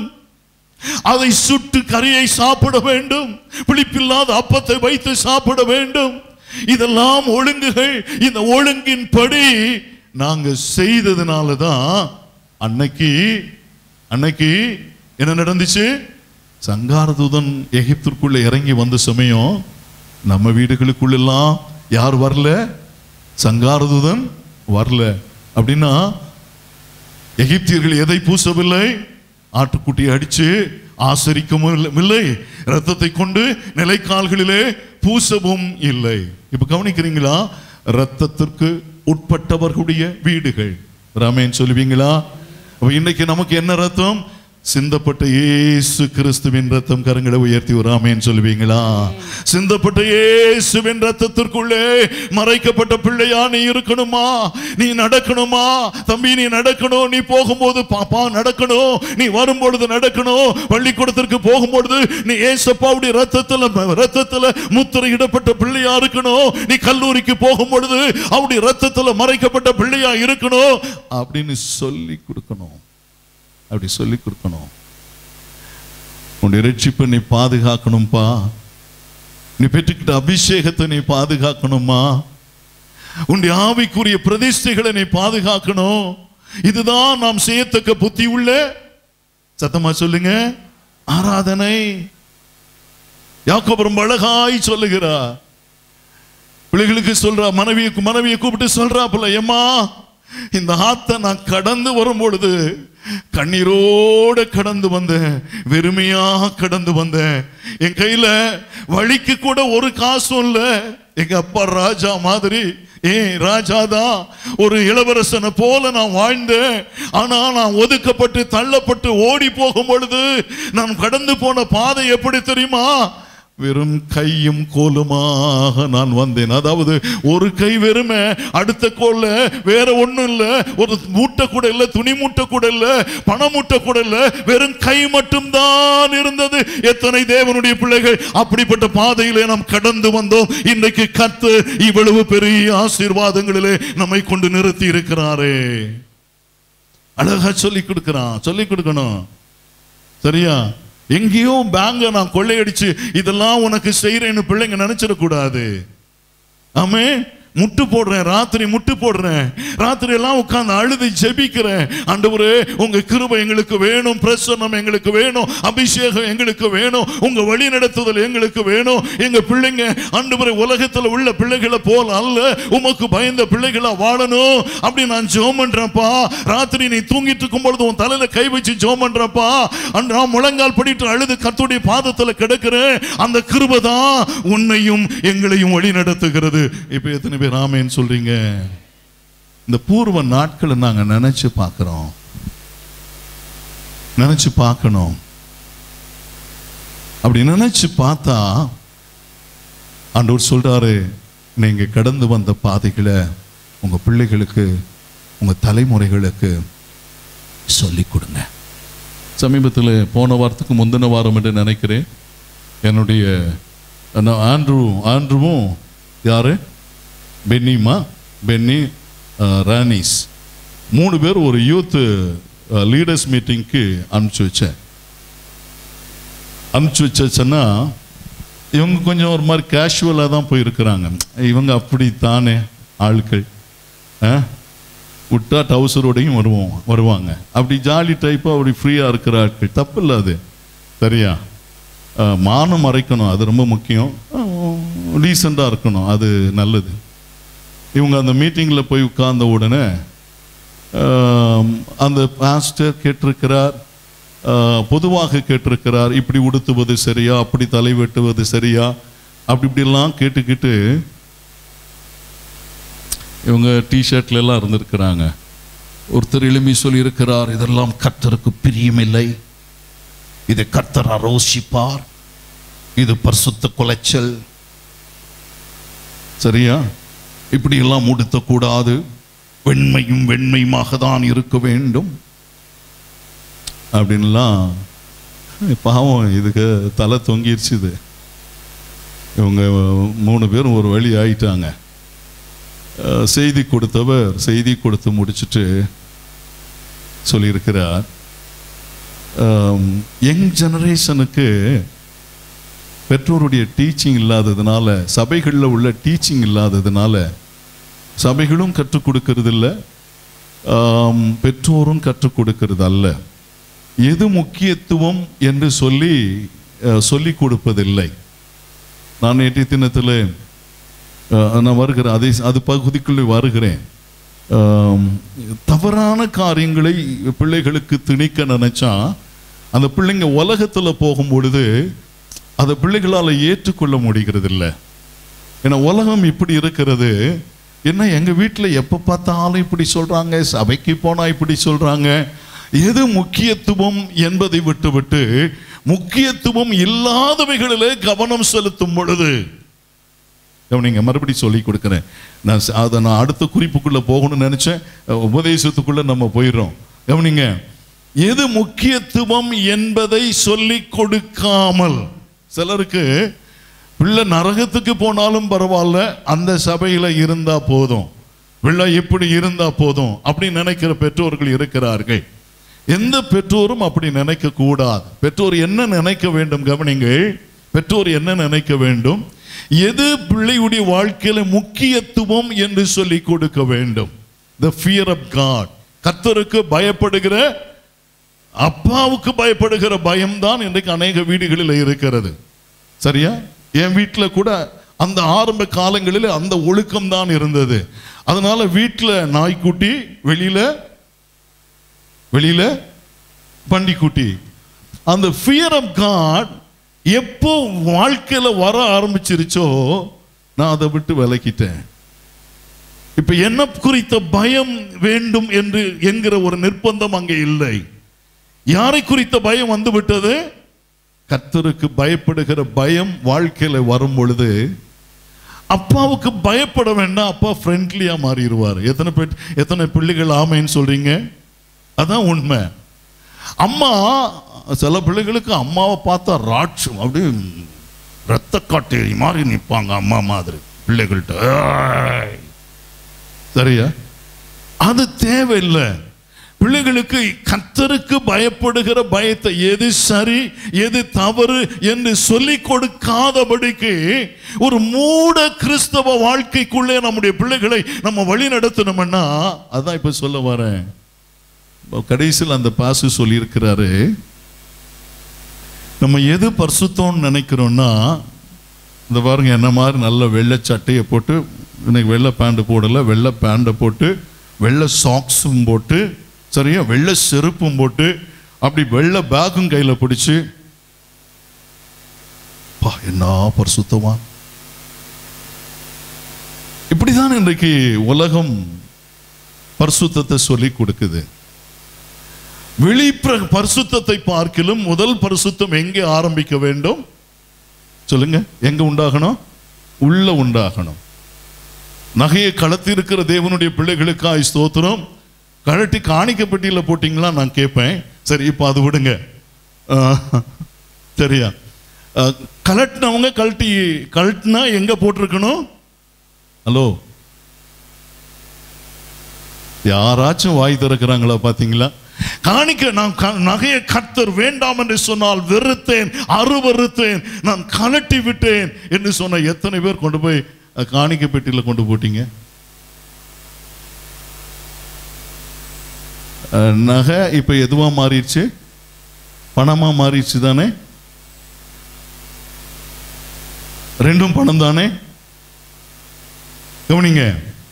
அதை சுட்டு கறியை சாப்பிட வேண்டும் புளிப்பில்லாத அப்பத்தை வைத்து சாப்பிட வேண்டும் இதெல்லாம் ஒழுங்குகள் இந்த ஒழுங்கின்படி நாங்க செய்ததுனால தான் அன்னைக்கு அன்னைக்கு என்ன நடந்துச்சு சங்காரதூதன் எகிப்திற்குள்ள இறங்கி வந்த சமயம் நம்ம வீடுகளுக்குள்ளெல்லாம் யார் வரல சங்காரதூதன் வரல அப்படின்னா எகிப்தியர்கள் எதை பூசவில்லை ஆட்டுக்குட்டியை அடிச்சு ஆசரிக்கவும் இல்லை ரத்தத்தை கொண்டு நிலைக்கால்களிலே பூசவும் இல்லை இப்ப கவனிக்கிறீங்களா ரத்தத்திற்கு உட்பட்டவர்களுடைய வீடுகள் ராமேன் சொல்லுவீங்களா அப்ப இன்னைக்கு நமக்கு என்ன ரத்தம் சிந்தப்பட்ட இயேசு கிறிஸ்துவின் ரத்தம் கரங்களை உயர்த்தி ஒரு ஆமேன் சொல்லுவீங்களா சிந்தப்பட்ட இயேசுவின் ரத்தத்திற்குள்ளே மறைக்கப்பட்ட பிள்ளையா நீ இருக்கணுமா நீ நடக்கணுமா தம்பி நீ நடக்கணும் நீ போகும்போது பாப்பா நடக்கணும் நீ வரும்பொழுது நடக்கணும் பள்ளிக்கூடத்திற்கு போகும்பொழுது நீ ஏசப்பாவுடைய ரத்தத்துல ரத்தத்துல முத்திரையிடப்பட்ட பிள்ளையா இருக்கணும் நீ கல்லூரிக்கு போகும்பொழுது அவருடைய ரத்தத்துல மறைக்கப்பட்ட பிள்ளையா இருக்கணும் அப்படின்னு சொல்லி கொடுக்கணும் அப்படி சொல்லி கொடுக்கணும் உன்னுடைய ரட்சிப்பை நீ பாதுகாக்கணும்பா நீ பெற்றுக்கிட்ட அபிஷேகத்தை நீ பாதுகாக்கணுமா உன்னுடைய ஆவிக்குரிய பிரதிஷ்டைகளை நீ பாதுகாக்கணும் இதுதான் நாம் செய்யத்தக்க புத்தி உள்ள சத்தமா சொல்லுங்க ஆராதனை யாக்கோபு ரொம்ப அழகாய் சொல்லுகிறார் பிள்ளைகளுக்கு சொல்றா மனைவியை மனைவியை கூப்பிட்டு சொல்றாப்புல ஏம்மா இந்த ஆத்தை நான் கடந்து வரும் பொழுது கண்ணீரோட கடந்து வந்தேன் வெறுமையாக கடந்து வந்தேன் என் கையில வழிக்கு கூட ஒரு காசும் இல்ல எங்க அப்பா ராஜா மாதிரி ஏன் ராஜாதான் ஒரு இளவரசனை போல நான் வாழ்ந்தேன் ஆனா நான் ஒதுக்கப்பட்டு தள்ளப்பட்டு ஓடி போகும் பொழுது நான் கடந்து போன பாதை எப்படி தெரியுமா வெறும் கையும் கோலுமாக நான் வந்தேன் அதாவது ஒரு கை வெறுமை அடுத்த கோல்ல வேற ஒண்ணும் இல்ல ஒரு மூட்டை கூட இல்ல துணி மூட்டை கூட இல்ல பண மூட்டை கூட இல்ல வெறும் கை மட்டும்தான் இருந்தது எத்தனை தேவனுடைய பிள்ளைகள் அப்படிப்பட்ட பாதையிலே நாம் கடந்து வந்தோம் இன்றைக்கு கத்து இவ்வளவு பெரிய ஆசீர்வாதங்களிலே நம்மை கொண்டு நிறுத்தி இருக்கிறாரே அழகா சொல்லி கொடுக்கிறான் சொல்லி கொடுக்கணும் சரியா எங்கேயோ பேங்க நான் கொள்ளையடிச்சு இதெல்லாம் உனக்கு செய்யறேன்னு பிள்ளைங்க நினைச்சிடக்கூடாது ஆமே முட்டு போடுறேன் ராத்திரி முட்டு போடுறேன் ராத்திரி எல்லாம் உட்கார்ந்து அழுது ஜெபிக்கிறேன் ஆண்டவரே உங்க கிருபை எங்களுக்கு வேணும் பிரசன்னம் எங்களுக்கு வேணும் அபிஷேகம் எங்களுக்கு வேணும் உங்க வழி நடத்துதல் எங்களுக்கு வேணும் எங்க பிள்ளைங்க ஆண்டவரே உலகத்துல உள்ள பிள்ளைகளை போல் அல்ல உமக்கு பயந்த பிள்ளைகளா வாழணும் அப்படி நான் ஜெபம் பண்றேன்ப்பா ராத்திரி நீ தூங்கிட்டு இருக்கும் பொழுது உன் தலையில கை வச்சு ஜெபம் பண்றப்பா அன்று நான் முழங்கால் படிட்டு அழுது கர்த்தருடைய பாதத்துல கிடக்கிறேன் அந்த கிருபை தான் உன்னையும் எங்களையும் வழி நடத்துகிறது இப்ப எத்தனை பேர் ஆமேன்னு சொல்றீங்க இந்த பூர்வ நாட்களை நாங்க நினைச்சு பார்க்கிறோம் நினைச்சு பார்க்கணும் அப்படி நினைச்சு பார்த்தா ஆண்டவர் சொல்றாரு நீங்க கடந்து வந்த பாதைகளை உங்க பிள்ளைகளுக்கு உங்க தலைமுறைகளுக்கு சொல்லிக் கொடுங்க சமீபத்தில் போன வாரத்துக்கு முந்தின வாரம் என்று நினைக்கிறேன் என்னுடைய நான் ஆண்ட்ரூ ஆண்ட்ரூவும் யாரு பென்னிமா பென்னி அஹ், ரானிஸ் மூணு பேர் ஒரு யூத் லீடர்ஸ் மீட்டிங்க்கு அனுப்பிச்சு வச்சேன் அனுப்பிச்சு வச்சேன்னா இவங்க கொஞ்சம் ஒரு மாதிரி கேஷுவலாக தான் போயிருக்கிறாங்க இவங்க அப்படி தானே ஆட்கள் ஆ? விட்டா டவுசரோடையும் வருவோம் வருவாங்க அப்படி ஜாலி டைப்பாக அப்படி ஃப்ரீயாக இருக்கிற ஆட்கள் தப்பு இல்லை அது சரியா ஆ, மானம் மறைக்கணும் அது ரொம்ப முக்கியம் டீசெண்டாக இருக்கணும் அது நல்லது இவங்க அந்த மீட்டிங்கில் போய் உட்கார்ந்த உடனே ஆம், அந்த பாஸ்டர் கேட்டிருக்கிறார் ஆ, பொதுவாக கேட்டிருக்கிறார் இப்படி உடுத்துவது சரியா அப்படி தலை வெட்டுவது சரியா அப்படி இப்படிலாம் கேட்டுக்கிட்டு இவங்க டிஷர்ட்ல எல்லாம் இருந்திருக்கிறாங்க ஒருத்தர் எளிமை சொல்லியிருக்கிறார் இதெல்லாம் கர்த்தருக்கு பிரியமில்லை இது கர்த்தர் அரோசிப்பார் இது பரிசுத்த குலைச்சல் சரியா இப்படி எல்லாம் உடுத்த கூடாது வெண்மையும் வெண்மையுமாக தான் இருக்க வேண்டும் அப்படின்லாம் பாவம் இதுக்கு தலை தொங்கிருச்சு இது இவங்க மூணு பேரும் ஒரு வழி ஆயிட்டாங்க அஹ், செய்தி கொடுத்தவர் செய்தி கொடுத்து முடிச்சுட்டு சொல்லியிருக்கிறார் யங் ஜெனரேஷனுக்கு பெற்றோருடைய டீச்சிங் இல்லாததுனால சபைகளில் உள்ள டீச்சிங் இல்லாததுனால சபைகளும் கற்றுக் கொடுக்கறது இல்ல ஆம், பெற்றோரும் கற்றுக் கொடுக்கறது அல்ல எது முக்கியத்துவம் என்று சொல்லி அஹ், சொல்லிக் கொடுப்பதில்லை நான் நேற்றைய தினத்தில் அஹ், நான் வருகிறேன் அதை அது பகுதிக்குள்ளே வருகிறேன் ஆம், தவறான காரியங்களை பிள்ளைகளுக்கு திணிக்க நினைச்சா அந்த பிள்ளைங்க உலகத்துல போகும் பொழுது அதை பிள்ளைகளால் ஏற்றுக்கொள்ள முடிகிறது இல்லை ஏன்னா உலகம் இப்படி இருக்கிறது என்ன எங்க வீட்டில் எப்போ பார்த்தாலும் இப்படி சொல்றாங்க சபைக்கு போனா இப்படி சொல்றாங்க எது முக்கியத்துவம் என்பதை விட்டுவிட்டு முக்கியத்துவம் இல்லாதவைகளிலே கவனம் செலுத்தும் பொழுது கவனிங்க மறுபடி சொல்லி கொடுக்குறேன் நான் ச- அதை நான் அடுத்த குறிப்புக்குள்ள போகணும்னு நினைச்சேன் அஹ், உபதேசத்துக்குள்ள நம்ம போயிடுறோம் கவனிங்க எது முக்கியத்துவம் என்பதை சொல்லி கொடுக்காமல் சிலருக்கு பிள்ளை நரகத்துக்கு போனாலும் பரவாயில்ல அந்த சபையில இருந்தா போதும் பிள்ளை இப்படி இருந்தா போதும் அப்படி நினைக்கிற பெற்றோர்கள் இருக்கிறார்கள் எந்த பெற்றோரும் அப்படி நினைக்க கூடாது பெற்றோர் என்ன நினைக்க வேண்டும் கவனிங்கள் பெற்றோர் என்ன நினைக்க வேண்டும் எது பிள்ளையுடைய வாழ்க்கையில முக்கியத்துவம் என்று சொல்லி கொடுக்க வேண்டும் த ஃபியர் ஆஃப் காட் கர்த்தருக்கு பயப்படுகிற அப்பாவுக்கு பயப்படுகிற பயம்தான் இன்றைக்கு அநேக வீடுகளில் இருக்கிறது சரியா என் வீட்டில் கூட அந்த ஆரம்ப காலங்களில் அந்த ஒழுக்கம் தான் இருந்தது அதனால வீட்டில் நாய்க்குட்டி வெளியில வெளியில பண்டிக்குட்டி அந்த ஃபியர் ஆஃப் காட் எப்போ வாழ்க்கையில வர ஆரம்பிச்சிருச்சோ நான் அதை விட்டு விலக்கிட்டேன் இப்ப என்ன குறித்த பயம் வேண்டும் என்று என்கிற ஒரு நிர்பந்தம் அங்கே இல்லை யாரை குறித்த பயம் வந்து விட்டது கர்த்தருக்கு பயப்படுகிற பயம் வாழ்க்கையில வரும் பொழுது அப்பாவுக்கு பயப்பட வேண்டாம் அப்பா ஃப்ரெண்ட்லியா மாறிடுவார் எத்தனை பேர் எத்தனை பிள்ளைகள் ஆமைன்னு சொல்றீங்க அதான் உண்மை அம்மா சில பிள்ளைகளுக்கு அம்மாவை பார்த்தா ராட்சம் அப்படியே ரத்த காட்டேரி மாதிரி நிற்பாங்க அம்மா மாதிரி பிள்ளைகள்கிட்ட ஏய். சரியா அது தேவையில்லை பிள்ளைகளுக்கு கத்தருக்கு பயப்படுகிற பயத்தை எது சரி எது தவறு என்று சொல்லிக் கொடுக்காதபடிக்கு ஒரு மூட கிறிஸ்தவ வாழ்க்கைக்குள்ளே நம்முடைய பிள்ளைகளை நம்ம வழி நடத்தணும்னா அதான் இப்ப சொல்ல வரேன் இப்ப கடைசியில் அந்த பாசு சொல்லியிருக்கிறாரு நம்ம எது பரிசுத்தம்னு நினைக்கிறோம்னா இந்த பாருங்க என்ன மாதிரி நல்ல வெள்ளை சட்டையை போட்டு இன்னைக்கு வெள்ளை பேண்ட் போடல வெள்ளை பேண்டை போட்டு வெள்ளை சாக்ஸும் போட்டு சரியா வெள்ளை செருப்பும் போட்டு அப்படி வெள்ளை பேக்கும் கையில் பிடிச்சு பா என்ன பரிசுத்தமா இப்படிதான் இன்றைக்கு உலகம் பரிசுத்தத்தை சொல்லி கொடுக்குது வெளி பிர- பரிசுத்தத்தை பார்க்கிலும் முதல் பரிசுத்தம் எங்கே ஆரம்பிக்க வேண்டும் சொல்லுங்க எங்க உண்டாகணும் உள்ள உண்டாகணும் நகையை கலத்தி இருக்கிற தேவனுடைய பிள்ளைகளுக்காய் ஸ்தோத்திரம் கழட்டி காணிக்க பெட்டியில போட்டீங்களா நான் கேட்பேன் சரி இப்போ அது விடுங்க ஆஹ், சரியா ஆஹ், கலட்டினவங்க கழட்டி கழட்டினா எங்க போட்டிருக்கணும் ஹலோ யாராச்சும் வாய் திறக்கிறாங்களா பாத்தீங்களா காணிக்க நான் க- நகையை கர்த்தர் வேண்டாம் என்று சொன்னால் வெறுத்தேன் அருவறுத்தேன் நான் கலட்டி விட்டேன் என்று சொன்ன எத்தனை பேர் கொண்டு போய் அஹ், காணிக்கை பெட்டியில கொண்டு போட்டீங்க அஹ், நகை இப்ப எதுவா மாறிடுச்சு பணமா மாறிடுச்சு தானே ரெண்டும் பணம் தானே கவனிங்க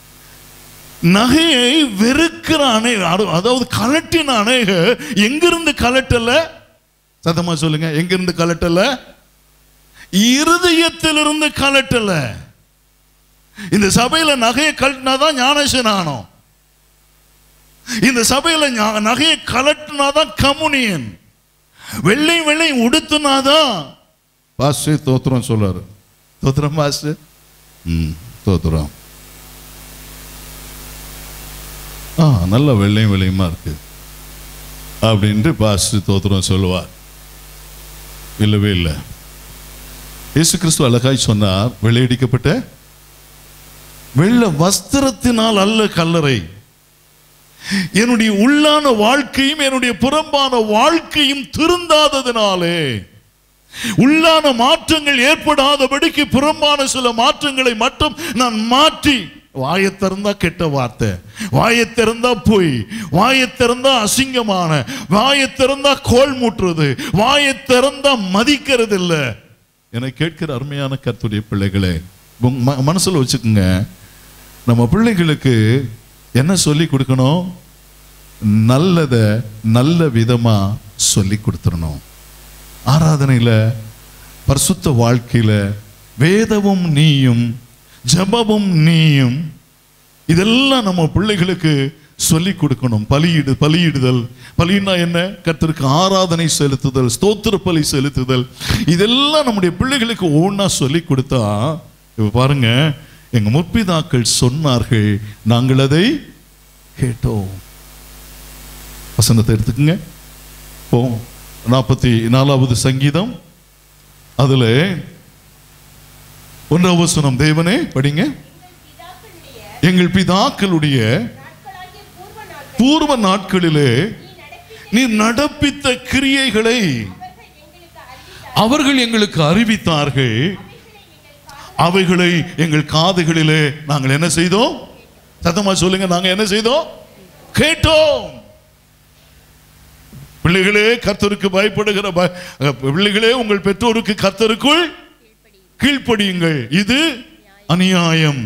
நகையை வெறுக்கிற அணை அரு- அதாவது கலட்டின அணைக எங்கிருந்து கலட்டல சத்தமா சொல்லுங்க எங்கிருந்து கலட்டல இருதயத்திலிருந்து கலட்டல இந்த சபையில நகையை கழட்டினாதான் ஞானசன் ஆனோம் இந்த சபையில ஞா- நகையை கலட்டினாதான் கம்யூனியன் வெள்ளை வெள்ளை உடுத்துனாதான் பாஸ்டர் தோத்திரம் சொல்றாரு தோத்திரம் பாஸ்டர் ம் தோத்திரம் ஆ நல்ல வெள்ளையும் வெள்ளையுமா இருக்கு அப்படின்ட்டு பாஸ்டர் தோத்திரம் சொல்லுவார் இல்லவே இல்லை இயேசு கிறிஸ்து அழகாய் சொன்னார் வெள்ளையடிக்கப்பட்ட வெள்ள வஸ்திரத்தினால் அல்ல கல்லறை என்னுடைய உள்ளான வாழ்க்கையும் என்னுடைய புறம்பான வாழ்க்கையும் திருந்தாததினாலே உள்ளான மாற்றங்கள் ஏற்படாதபடிக்கு புறம்பான சில மாற்றங்களை மட்டும் நான் மாற்றி வாயை திறந்தா கெட்ட வார்த்தை வாயை திறந்தா பொய் வாயை திறந்தா அசிங்கமான வாயை திறந்தா கோல் மூட்டுறது வாயை திறந்தா மதிக்கிறது இல்ல என கேட்கிற அருமையான கர்த்தருடைய பிள்ளைகளே உங்க ம- மனசுல வச்சுக்கோங்க நம்ம பிள்ளைகளுக்கு என்ன சொல்லி கொடுக்கணும் நல்லத நல்ல விதமா சொல்லி கொடுத்துடணும் ஆராதனையில பரிசுத்த வாழ்க்கையில வேதமும் நீயும் ஜெபமும் நீயும் இதெல்லாம் நம்ம பிள்ளைகளுக்கு சொல்லி கொடுக்கணும் பலியிடு பலியிடுதல் பலின்னா என்ன கர்த்தருக்கு ஆராதனை செலுத்துதல் ஸ்தோத்திர பலி செலுத்துதல் இதெல்லாம் நம்முடைய பிள்ளைகளுக்கு ஒவ்வொன்றா சொல்லி கொடுத்தா இப்ப பாருங்க எங்க முற்பிதாக்கள் சொன்னார்கள் நாங்கள் அதை கேட்டோம் வசனத்தை எடுத்துக்கங்க போ நாற்பத்தி நாலாவது சங்கீதம் அதுல ஒன்றாவது வசனம் தேவனே படிங்க எங்கள் பிதாக்களுடைய பூர்வ நாட்களிலே நீ நடப்பித்த கிரியைகளை அவர்கள் எங்களுக்கு அறிவித்தார்கள் அவைகளை எங்கள் காதுகளிலே நாங்கள் என்ன செய்தோம் சத்தமா சொல்லுங்க நாங்க என்ன செய்தோம் கேட்டோம் பிள்ளைகளே கர்த்தருக்கு பயப்படுகிற பய- பிள்ளைகளே உங்கள் பெற்றோருக்கு கர்த்தருக்குள் கீழ்ப்படியுங்கள் இது அநியாயம்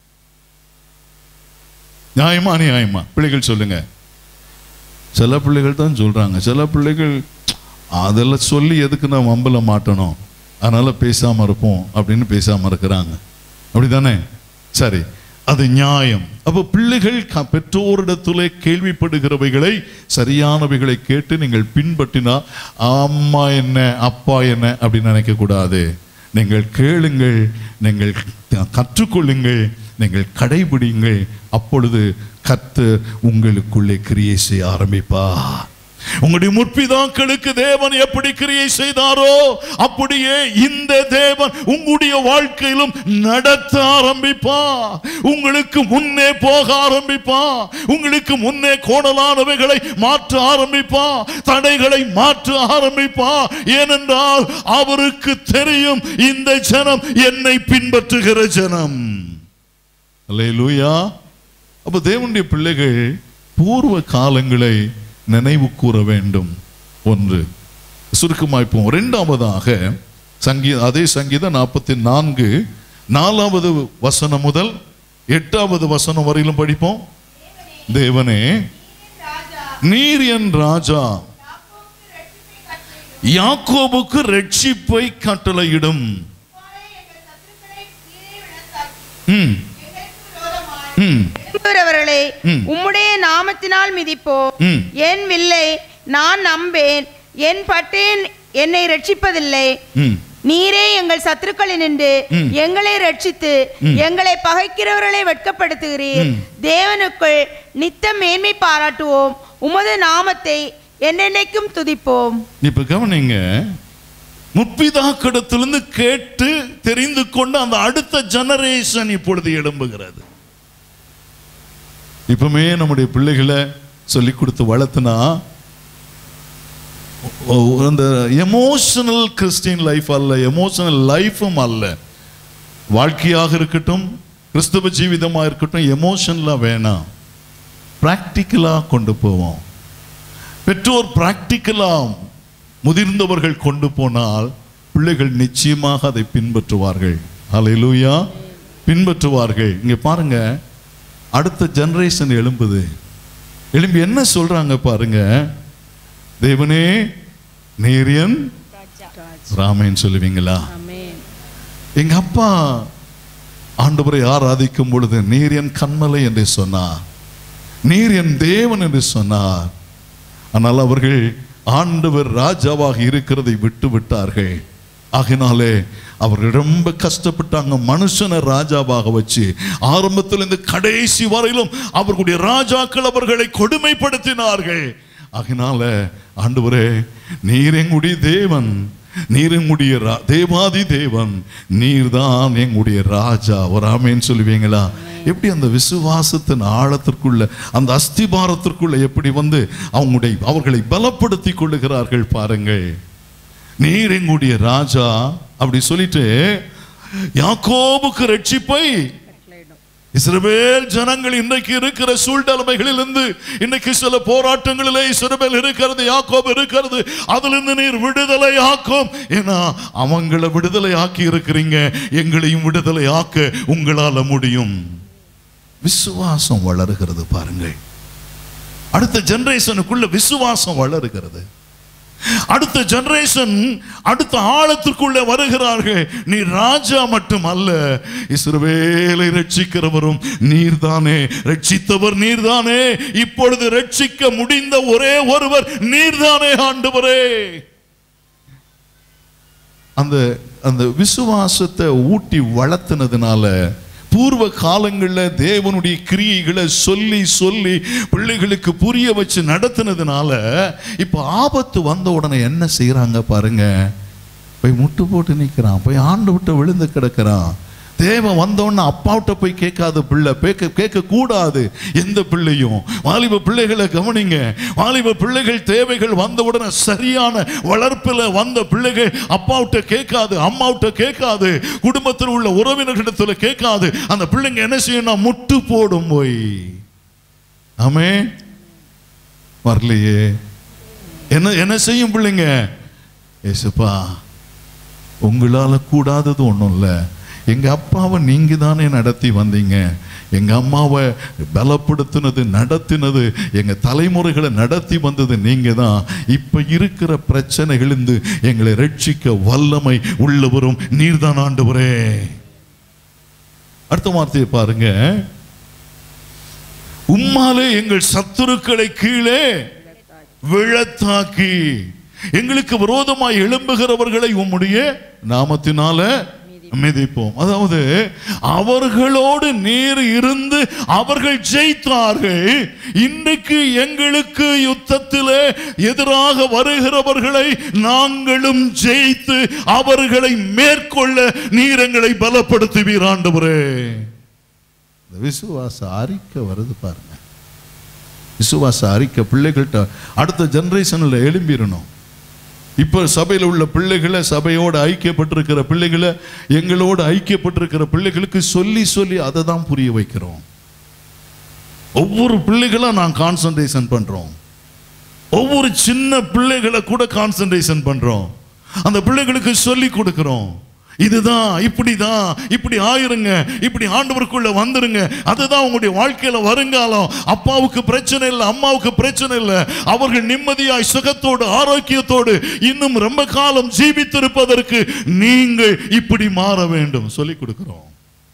நியாயமா அநியாயமா பிள்ளைகள் சொல்லுங்க சில பிள்ளைகள் தான் சொல்றாங்க சில பிள்ளைகள் அதெல்லாம் சொல்லி எதுக்கு நான் வம்பல மாட்டணும் அதனால பேசாம இருப்போம் அப்படின்னு பேசாம இருக்கிறாங்க அப்படிதானே சரி அது நியாயம் அப்ப பிள்ளைகள் க- பெற்றோரிடத்திலே கேள்விப்படுகிறவைகளை சரியானவைகளை கேட்டு நீங்கள் பின்பற்றினா அம்மா என்ன அப்பா என்ன அப்படின்னு நினைக்க கூடாது நீங்கள் கேளுங்கள் நீங்கள் கற்றுக்கொள்ளுங்கள் நீங்கள் கடைபிடிங்கள் அப்பொழுது கர்த்தர் உங்களுக்குள்ளே கிரியை செய்ய ஆரம்பிப்பா உங்களுடைய முற்பிதாக்களுக்கு தேவன் எப்படி கிரியை செய்தாரோ அப்படியே இந்த தேவன் உங்களுடைய வாழ்க்கையிலும் நடத்த ஆரம்பிப்பா உங்களுக்கு முன்னே போக ஆரம்பிப்பா உங்களுக்கு முன்னே கோணலானவைகளை மாற்ற ஆரம்பிப்பா தடைகளை மாற்ற ஆரம்பிப்பா ஏனென்றால் அவருக்கு தெரியும் இந்த ஜனம் என்னை பின்பற்றுகிற ஜனம் அல்லேலூயா அப்ப தேவனுடைய பிள்ளைகள் பூர்வ காலங்களை நினைவு கூற வேண்டும் ஒன்று சுருக்கமாய்ப்போம் இரண்டாவதாக சங்கீத அதே சங்கீதம் நாற்பத்தி நான்கு நாலாவது வசனம் முதல் எட்டாவது வசனம் வரையிலும் படிப்போம் தேவனே நீர் என் ராஜா யாக்கோபுக்கு ரட்சிப்பை கட்டளையிடும் ம் ம் எழும்புகிறவர்களை ம். உம்முடைய நாமத்தினால் மிதிப்போம் ம். என் வில்லை நான் நம்பேன் என் பட்டேன் என்னை ரட்சிப்பதில்லை ம் நீரே எங்கள் சத்துருக்களினின்று ம். எங்களை ரட்சித்து எங்களை பகைக்கிறவர்களை வெட்கப்படுத்துகிறீர் ம். தேவனுக்குள் நித்தம் மேன்மை பாராட்டுவோம் உமது நாமத்தை என்னென்னைக்கும் துதிப்போம் இப்ப கவனிங்க முற்பிதாக்கிடத்திலிருந்து கேட்டு தெரிந்து கொண்டு அந்த அடுத்த ஜெனரேஷன் இப்பொழுது எழும்புகிறது இப்பவுமே நம்முடைய பிள்ளைகளை சொல்லி கொடுத்து வளர்த்துனா ஓ, அந்த எமோஷனல் கிறிஸ்டியன் லைஃப் அல்ல எமோஷனல் லைஃபும் அல்ல வாழ்க்கையாக இருக்கட்டும் கிறிஸ்தவ ஜீவிதமாக இருக்கட்டும் எமோஷன்லாம் வேணாம் ப்ராக்டிக்கலாக கொண்டு போவோம் பெற்றோர் பிராக்டிக்கலாம் முதிர்ந்தவர்கள் கொண்டு போனால் பிள்ளைகள் நிச்சயமாக அதை பின்பற்றுவார்கள் ஹalleluya பின்பற்றுவார்கள் இங்க பாருங்க அடுத்த ஜெனரேஷன் எழும்புது எழும்பி என்ன சொல்றாங்க பாருங்க தேவனே நேரியன் ராமேன் சொல்லுவீங்களா எங்க அப்பா ஆண்டவரை ஆராதிக்கும் பொழுது நீர் என் கண்மலை என்று சொன்னார் நீர் என் தேவன் என்று சொன்னார் ஆனால் அவர்கள் ஆண்டவர் ராஜாவாக இருக்கிறதை விட்டு விட்டார்கள் ஆகினாலே அவர்கள் ரொம்ப கஷ்டப்பட்டாங்க மனுஷனை ராஜாவாக வச்சு ஆரம்பத்தில் இந்த கடைசி வரையிலும் அவர்களுடைய ராஜாக்கள் அவர்களை கொடுமைப்படுத்தினார்கள் ஆகினால ஆண்டவரே நீர் எங்களுடைய தேவன் நீர் எங்களுடைய ரா- தேவாதி தேவன் நீர்தான் எங்களுடைய ராஜா ஒரு ஆமேன்னு சொல்லுவீங்களா எப்படி அந்த விசுவாசத்தின் ஆழத்திற்குள்ள அந்த அஸ்திபாரத்திற்குள்ள எப்படி வந்து அவங்களுடைய அவர்களை பலப்படுத்தி கொள்ளுகிறார்கள் பாருங்கள் நீர் எங்களுடைய ராஜா அப்படி சொல்லிட்டு யாக்கோபுக்கு ரட்சிப்பை இஸ்ரவேல் ஜனங்கள் இன்றைக்கு இருக்கிற சூழ்நிலைமைகளிலிருந்து இன்னைக்கு சில போராட்டங்களிலே இஸ்ரவேல் இருக்கிறது யாக்கோப் இருக்கிறது அதிலிருந்து நீர் விடுதலை ஆக்கும் ஏன்னா அவங்கள விடுதலை ஆக்கி இருக்கிறீங்க எங்களையும் விடுதலை ஆக்க உங்களால முடியும் விசுவாசம் வளருகிறது பாருங்கள் அடுத்த ஜெனரேஷனுக்குள்ள விசுவாசம் வளருகிறது அடுத்த ஜெனரேஷன் அடுத்த ஆழத்திற்குள்ளே வருகிறார்கள் நீ ராஜா மட்டும் அல்ல இஸ்ரவேலை ரட்சிக்கிறவரும் நீர்தானே ரட்சித்தவர் நீர்தானே இப்பொழுது ரட்சிக்க முடிந்த ஒரே ஒருவர் நீர்தானே ஆண்டவரே அந்த அந்த விசுவாசத்தை ஊட்டி வளர்த்துனதுனால பூர்வ காலங்களில் தேவனுடைய கிரியைகளை சொல்லி சொல்லி பிள்ளைகளுக்கு புரிய வச்சு நடத்துனதுனால இப்போ ஆபத்து வந்த உடனே என்ன செய்றாங்க பாருங்க போய் முட்டு போட்டு நிற்கிறான் போய் ஆண்டு விட்டு விழுந்து கிடக்கிறான் தேவன் வந்தோடனே அப்பாவிட்ட போய் கேட்காத பிள்ளை கேட்க கேட்க கூடாது எந்த பிள்ளையும் வாலிப பிள்ளைகளை கவனிங்க வாலிப பிள்ளைகள் தேவைகள் வந்த உடனே சரியான வளர்ப்பில் வந்த பிள்ளைகள் அப்பாவிட்ட கேட்காது அம்மாவிட்ட கேட்காது குடும்பத்தில் உள்ள உறவினர்களிடத்துல கேட்காது அந்த பிள்ளைங்க என்ன செய்யணும் முட்டு போடும் போய் ஆமே வரலையே என்ன என்ன செய்யும் பிள்ளைங்க ஏசுப்பா உங்களால கூடாதது ஒன்றும் இல்லை எங்க அப்பாவை நீங்க தானே நடத்தி வந்தீங்க எங்க அம்மாவை பலப்படுத்தினது நடத்தினது எங்க தலைமுறைகளை நடத்தி வந்தது நீங்க தான் இப்ப இருக்கிற பிரச்சனைகளிலிருந்து எங்களை ரட்சிக்க வல்லமை உள்ளவரும் நீர்தான் ஆண்டவரே அடுத்த வார்த்தையை பாருங்க உம்மாலே எங்கள் சத்துருக்களை கீழே விழத்தாக்கி எங்களுக்கு விரோதமாய் எழும்புகிறவர்களை உம்முடைய நாமத்தினால மிதிப்போம் அதாவது அவர்களோடு நீர் இருந்து அவர்கள் ஜெயித்தார்கள் இன்றைக்கு எங்களுக்கு யுத்தத்திலே எதிராக வருகிறவர்களை நாங்களும் ஜெயித்து அவர்களை மேற்கொள்ள நீர் எங்களை பலப்படுத்துவீர் ஆண்டவரே இந்த விசுவாச அறிக்கை வருது பாருங்க விசுவாச அறிக்கை பிள்ளைகள்கிட்ட அடுத்த ஜெனரேஷனில் எழும்பிடணும் இப்போ சபையில் உள்ள பிள்ளைகளை சபையோடு ஐக்கியப்பட்டிருக்கிற பிள்ளைகளை எங்களோடு ஐக்கியப்பட்டிருக்கிற பிள்ளைகளுக்கு சொல்லி சொல்லி அதை தான் புரிய வைக்கிறோம் ஒவ்வொரு பிள்ளைகளும் நான் கான்சன்ட்ரேஷன் பண்றோம் ஒவ்வொரு சின்ன பிள்ளைகளை கூட கான்சன்ட்ரேஷன் பண்றோம் அந்த பிள்ளைகளுக்கு சொல்லி கொடுக்கிறோம் இதுதான் இப்படிதான் இப்படி ஆயிருங்க இப்படி ஆண்டவருக்குள்ள வந்துருங்க அதுதான் உங்களுடைய வாழ்க்கையில வருங்காலம் அப்பாவுக்கு பிரச்சனை இல்லை அம்மாவுக்கு பிரச்சனை இல்லை அவர்கள் நிம்மதியாய் சுகத்தோடு ஆரோக்கியத்தோடு இன்னும் ரொம்ப காலம் ஜீவித்திருப்பதற்கு நீங்கள் இப்படி மாற வேண்டும் சொல்லி கொடுக்கிறோம்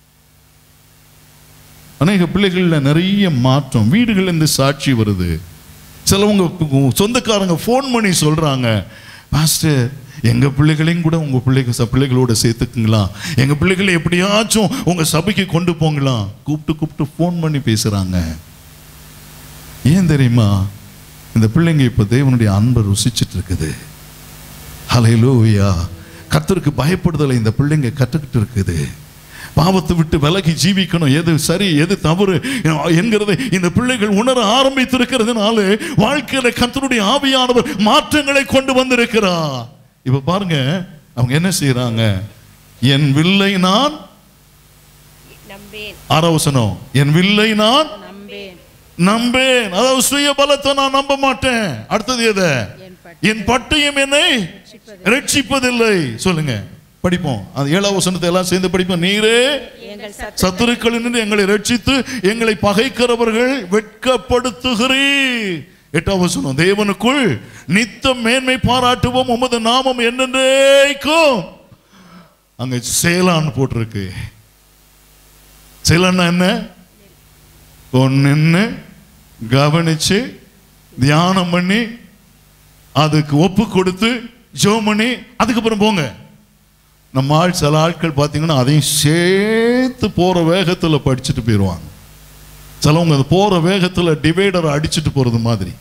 அநேக பிள்ளைகள்ல நிறைய மாற்றம் வீடுகள்ல இருந்து சாட்சி வருது சிலவங்க கு- சொந்தக்காரங்க ஃபோன் பண்ணி சொல்றாங்க மாஸ்டர் எங்க பிள்ளைகளையும் கூட உங்க பிள்ளைங்க ச- பிள்ளைகளோட சேர்த்துக்குங்களா எங்க பிள்ளைகளை எப்படியாச்சும் உங்க சபைக்கு கொண்டு போங்களா கூப்பிட்டு கூப்பிட்டு ஃபோன் பண்ணி பேசுறாங்க ஏன் தெரியுமா இந்த பிள்ளைங்க இப்ப தேவனுடைய அன்பை ருசிச்சிட்டு இருக்குது ஹalleluya கர்த்தருக்கு பயப்படுதலை இந்த பிள்ளைங்க கற்றுக்கிட்டு இருக்குது பாவத்தை விட்டு விலகி ஜீவிக்கணும் எது சரி எது தவறு என்கிறதை இந்த பிள்ளைகள் உணர ஆரம்பித்திருக்கிறதுனால வாழ்க்கையில கர்த்தருடைய ஆவியானவர் மாற்றங்களை கொண்டு வந்திருக்கிறார் இப்ப பாருங்க அவங்க என்ன செய்யறாங்க என் வில்லை நான் நம்பேன் ஆரோசனம் என் வில்லை நான் நம்பேன் நம்பேன் அதாவது சுய பலத்தை நான் நம்ப மாட்டேன் அடுத்தது எதை என் பட்டு என் பட்டயம் என்னை ரட்சிப்பதில்லை சொல்லுங்க படிப்போம் அது ஏழாவது வசனத்தை எல்லாம் சேர்ந்து படிப்போம் நீரே எங்கள் சத்து சத்துருக்களிலிருந்து எங்களை ரட்சித்து எங்களை பகைக்கிறவர்கள் வெட்கப்படுத்துகிறீர் எட்டாவது வசனம் தேவனுக்குள் நித்தம் மேன்மை பாராட்டுவோம் உமது நாமம் என்னென்றைக்கும் அங்க சேலான்னு போட்டிருக்கு சேலான்னா என்ன நின்று கவனிச்சு தியானம் பண்ணி அதுக்கு ஒப்பு கொடுத்து ஜெபம் பண்ணி அதுக்கப்புறம் போங்க நம்ம ஆள் சில ஆட்கள் பார்த்தீங்கன்னா அதையும் சேர்த்து போற வேகத்துல படிச்சுட்டு போயிடுவாங்க சிலவங்க அது போற வேகத்துல டிவைடரை அடிச்சுட்டு போறது மாதிரி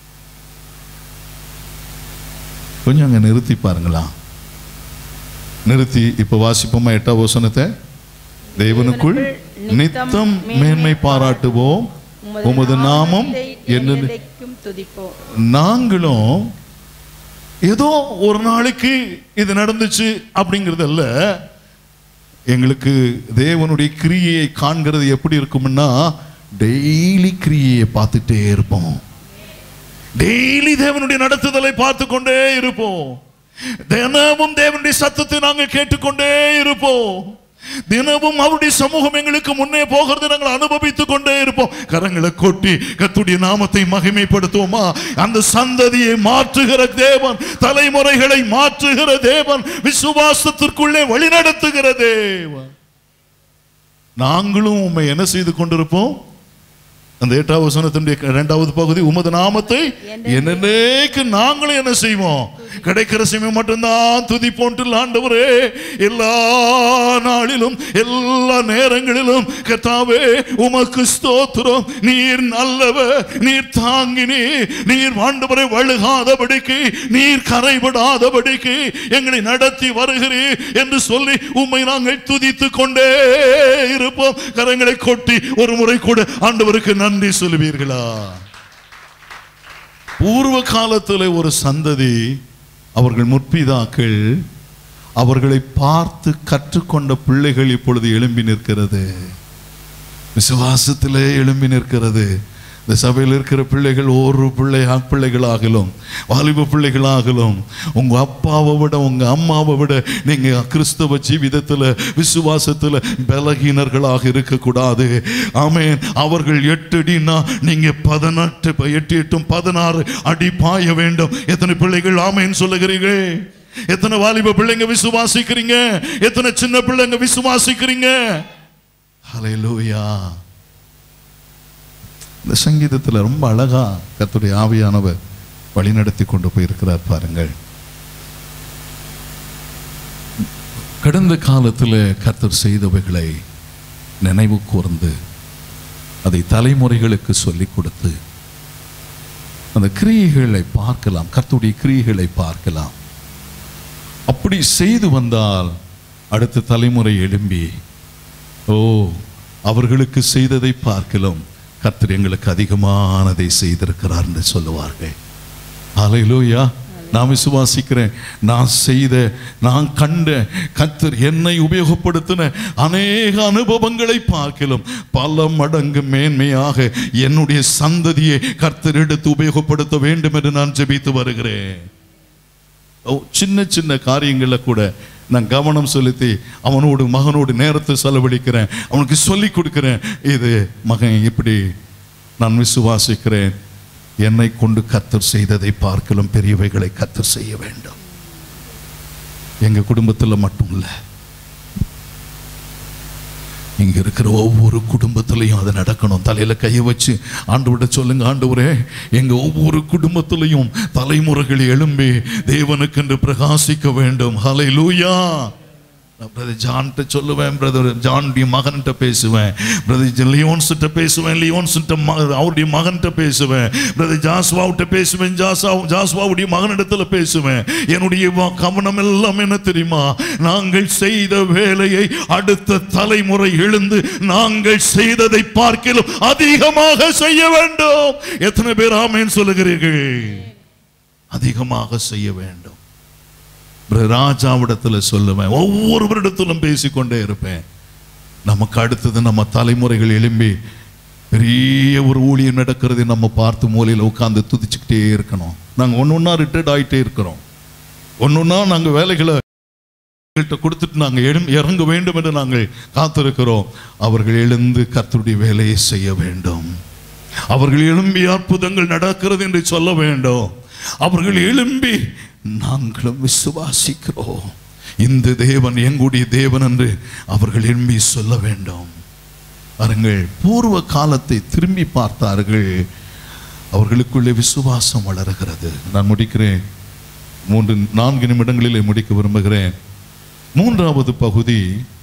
கொஞ்சம் அங்க நிறுத்தி பாருங்களா நிறுத்தி இப்ப வாசிப்போமா எட்டாம் வசனத்தை தேவனுக்குள் நித்தம் மேன்மை பாராட்டுவோம் உமது நாமம் என்ன என்னைக்கும் துதிப்போம் நாங்களும் ஏதோ ஒரு நாளைக்கு இது நடந்துச்சு அப்படிங்கிறது அல்ல எங்களுக்கு தேவனுடைய கிரியையை காண்கிறது எப்படி இருக்கும்னா டெய்லி கிரியையை பார்த்துட்டே இருப்போம் டெய்லி தேவனுடைய நடத்துதலை பார்த்து கொண்டே இருப்போம் தினமும் தேவனுடைய சத்தத்தை நாங்கள் கேட்டுக்கொண்டே இருப்போம் தினமும் அவருடைய சமூகம் எங்களுக்கு முன்னே போகிறது நாங்கள் அனுபவித்துக் கொண்டே இருப்போம் கரங்களை கொட்டி கத்துடைய நாமத்தை மகிமைப்படுத்துவோமா அந்த சந்ததியை மாற்றுகிற தேவன் தலைமுறைகளை மாற்றுகிற தேவன் விசுவாசத்திற்குள்ளே வழிநடத்துகிற தேவன் நாங்களும் உண்மை என்ன செய்து கொண்டிருப்போம் அந்த எட்டாவது வசனத்தினுடைய இரண்டாவது பகுதி உமது நாமத்தை என்னென்னேக்கு நாங்களும் என்ன செய்வோம் கிடைக்கிற சமயம் மட்டும்தான் துதிப்போன்ட்டு ஆண்டவரே எல்லா நாளிலும் எல்லா நேரங்களிலும் கத்தாவே உமக்கு ஸ்தோத்திரம் நீர் நல்லவர் நீர் தாங்கினி நீர் ஆண்டவரை வழுகாதபடிக்கு நீர் கரைபடாதபடிக்கு எங்களை நடத்தி வருகிறீர் என்று சொல்லி உம்மை நாங்கள் துதித்துக் கொண்டே இருப்போம் கரங்களை கொட்டி ஒரு முறை கூட ஆண்டவருக்கு நன்றி சொல்லுவீர்களா பூர்வ காலத்தில் ஒரு சந்ததி அவர்கள் முற்பிதாக்கள் அவர்களை பார்த்து கற்றுக்கொண்ட பிள்ளைகள் இப்பொழுது எழும்பி நிற்கிறது விசுவாசத்திலே எழும்பி நிற்கிறது இந்த சபையில் இருக்கிற பிள்ளைகள் ஒரு பிள்ளை பிள்ளைகளாகலும் வாலிப பிள்ளைகளாகலும் உங்க அப்பாவை விட உங்க அம்மாவை விட நீங்க கிறிஸ்தவ ஜீவிதத்துல விசுவாசத்துல பலகீனர்களாக இருக்கக்கூடாது ஆமென் அவர்கள் எட்டு அடினா நீங்க பதினெட்டு எட்டு எட்டும் பதினாறு அடி பாய வேண்டும் எத்தனை பிள்ளைகள் ஆமேன் சொல்லுகிறீர்கள் எத்தனை வாலிப பிள்ளைங்க விசுவாசிக்கிறீங்க எத்தனை சின்ன பிள்ளைங்க விசுவாசிக்கிறீங்க ஹalleluya இந்த சங்கீதத்தில் ரொம்ப அழகா கர்த்தருடைய ஆவியானவர் வழிநடத்தி கொண்டு போயிருக்கிறார் பாருங்கள் கடந்த காலத்தில் கர்த்தர் செய்தவைகளை நினைவு கூர்ந்து அதை தலைமுறைகளுக்கு சொல்லிக் கொடுத்து அந்த கிரியைகளை பார்க்கலாம் கர்த்தருடைய கிரியைகளை பார்க்கலாம் அப்படி செய்து வந்தால் அடுத்த தலைமுறை எழும்பி ஓ அவர்களுக்கு செய்ததை பார்க்கலாம் கர்த்தர் எங்களுக்கு அதிகமானதை செய்திருக்கிறார் என்று சொல்லுவார்கள் ஹalleluya நான் விசுவாசிக்கிறேன் நான் செய்த நான் கண்ட கர்த்தர் என்னை உபயோகப்படுத்தின அநேக அனுபவங்களை பார்க்கலாம் பல மடங்கு மேன்மையாக என்னுடைய சந்ததியை கர்த்தர் எடுத்து உபயோகப்படுத்த வேண்டும் என்று நான் ஜெபித்து வருகிறேன் ஓ, சின்ன சின்ன காரியங்களில் கூட நான் கவனம் செலுத்தி அவனோடு மகனோடு நேரத்தை செலவழிக்கிறேன் அவனுக்கு சொல்லி கொடுக்கிறேன் இது மகன் இப்படி நான் விசுவாசிக்கிறேன் என்னை கொண்டு கத்தர் செய்ததை பார்க்கலும் பெரியவைகளை கத்தர் செய்ய வேண்டும் எங்க குடும்பத்தில் மட்டும் இல்லை இங்க இருக்கிற ஒவ்வொரு குடும்பத்திலையும் அது நடக்கணும் தலையில கையை வச்சு ஆண்டவர்கிட்ட சொல்லுங்க ஆண்டவரே எங்க ஒவ்வொரு குடும்பத்திலையும் தலைமுறைகள் எழும்பி தேவனுக்கென்று பிரகாசிக்க வேண்டும் ஹலை லூயா நான் பிரதர் ஜான்கிட்ட சொல்லுவேன் பிரதர் ஜானுடைய மகன்கிட்ட பேசுவேன் பிரதர் லியோன்ஸ்கிட்ட பேசுவேன் லியோன்ஸ்கிட்ட ம அவருடைய மகன்கிட்ட பேசுவேன் பிரதர் ஜாஸ்வாவிட்ட பேசுவேன் ஜாசா ஜாஸ்வாவுடைய மகனிடத்துல பேசுவேன் என்னுடைய வ- கவனம் எல்லாம் என்ன தெரியுமா நாங்கள் செய்த வேலையை அடுத்த தலைமுறை எழுந்து நாங்கள் செய்ததை பார்க்கலாம் அதிகமாக செய்ய வேண்டும் எத்தனை பேர் ஆமேன் சொல்லுகிறீர்கள் அதிகமாக செய்ய வேண்டும் பிரதர் ராஜாவிடத்துல சொல்லுவேன் ஒவ்வொருவரிடத்திலும் பேசிக்கொண்டே இருப்பேன் நமக்கு அடுத்தது நம்ம தலைமுறைகள் எழும்பி பெரிய ஒரு ஊழியம் நடக்கிறது நம்ம பார்த்து மூலையில் உட்கார்ந்து துதிச்சுக்கிட்டே இருக்கணும் நாங்கள் ஒன்று ஒன்றா ரிட்டையர்ட் ஆகிட்டே இருக்கிறோம் ஒன்று ஒன்றா நாங்கள் வேலைகளை அவர்கள்ட்ட கொடுத்துட்டு நாங்கள் எழும் இறங்க வேண்டும் என்று நாங்கள் காத்திருக்கிறோம் அவர்கள் எழுந்து கர்த்தருடைய வேலையை செய்ய வேண்டும் அவர்கள் எழும்பி அற்புதங்கள் நடக்கிறது என்று சொல்ல வேண்டும் அவர்கள் எழும்பி நாங்களும் விசுவாசிக்கிறோம் இந்த தேவன் எங்களுடைய தேவன் என்று அவர்கள் எழும்பி சொல்ல வேண்டும் பாருங்கள் பூர்வ காலத்தை திரும்பி பார்த்தார்கள் அவர்களுக்குள்ளே விசுவாசம் வளருகிறது நான் முடிக்கிறேன் மூன்று நான்கு நிமிடங்களிலே முடிக்க விரும்புகிறேன் மூன்றாவது பகுதி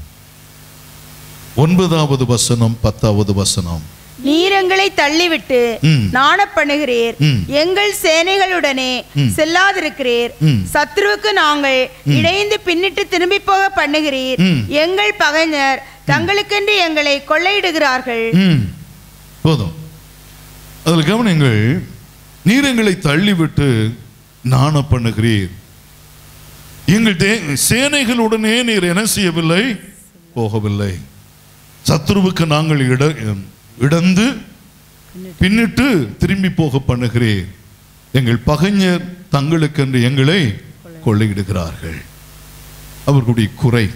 ஒன்பதாவது வசனம் பத்தாவது வசனம் நீர் எங்களை தள்ளிவிட்டு ம். நாணப்பண்ணுகிறீர் ம். எங்கள் சேனைகளுடனே செல்லாதிருக்கிறீர் ம். சத்ருவுக்கு நாங்கள் இணைந்து பின்னிட்டு திரும்பி போக பண்ணுகிறீர் ம். எங்கள் பகைஞர் தங்களுக்கென்று எங்களை கொள்ளையிடுகிறார்கள் ம், போதும் அதில் கவனிங்கள் நீர் எங்களை தள்ளிவிட்டு நாண பண்ணுகிறீர் எங்கள் தே சேனைகளுடனே நீர் என்ன செய்யவில்லை போகவில்லை சத்ருவுக்கு நாங்கள் இட இடந்து பின்னிட்டு திரும்பி போக பண்ணுகிறீர் எங்கள் பகைஞர் தங்களுக்கென்று எங்களை கொள்ளையிடுகிறார்கள் அவர்களுடைய குறை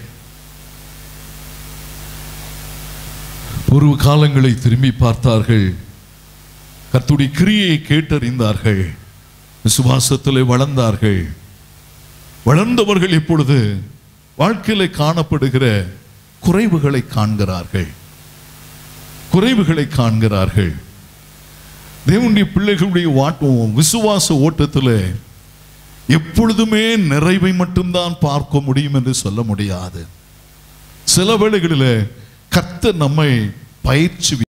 பூர்வ காலங்களை திரும்பி பார்த்தார்கள் கர்த்துடைய கிரியை கேட்டறிந்தார்கள் விசுவாசத்திலே வளர்ந்தார்கள் வளர்ந்தவர்கள் இப்பொழுது வாழ்க்கையில காணப்படுகிற குறைவுகளை காண்கிறார்கள் குறைவுகளை காண்கிறார்கள் தேவனுடைய பிள்ளைகளுடைய வாட்டம் விசுவாச ஓட்டத்தில் எப்பொழுதுமே நிறைவை மட்டும்தான் பார்க்க முடியும் என்று சொல்ல முடியாது சில வேளைகளில் கர்த்தர் நம்மை பயிற்சி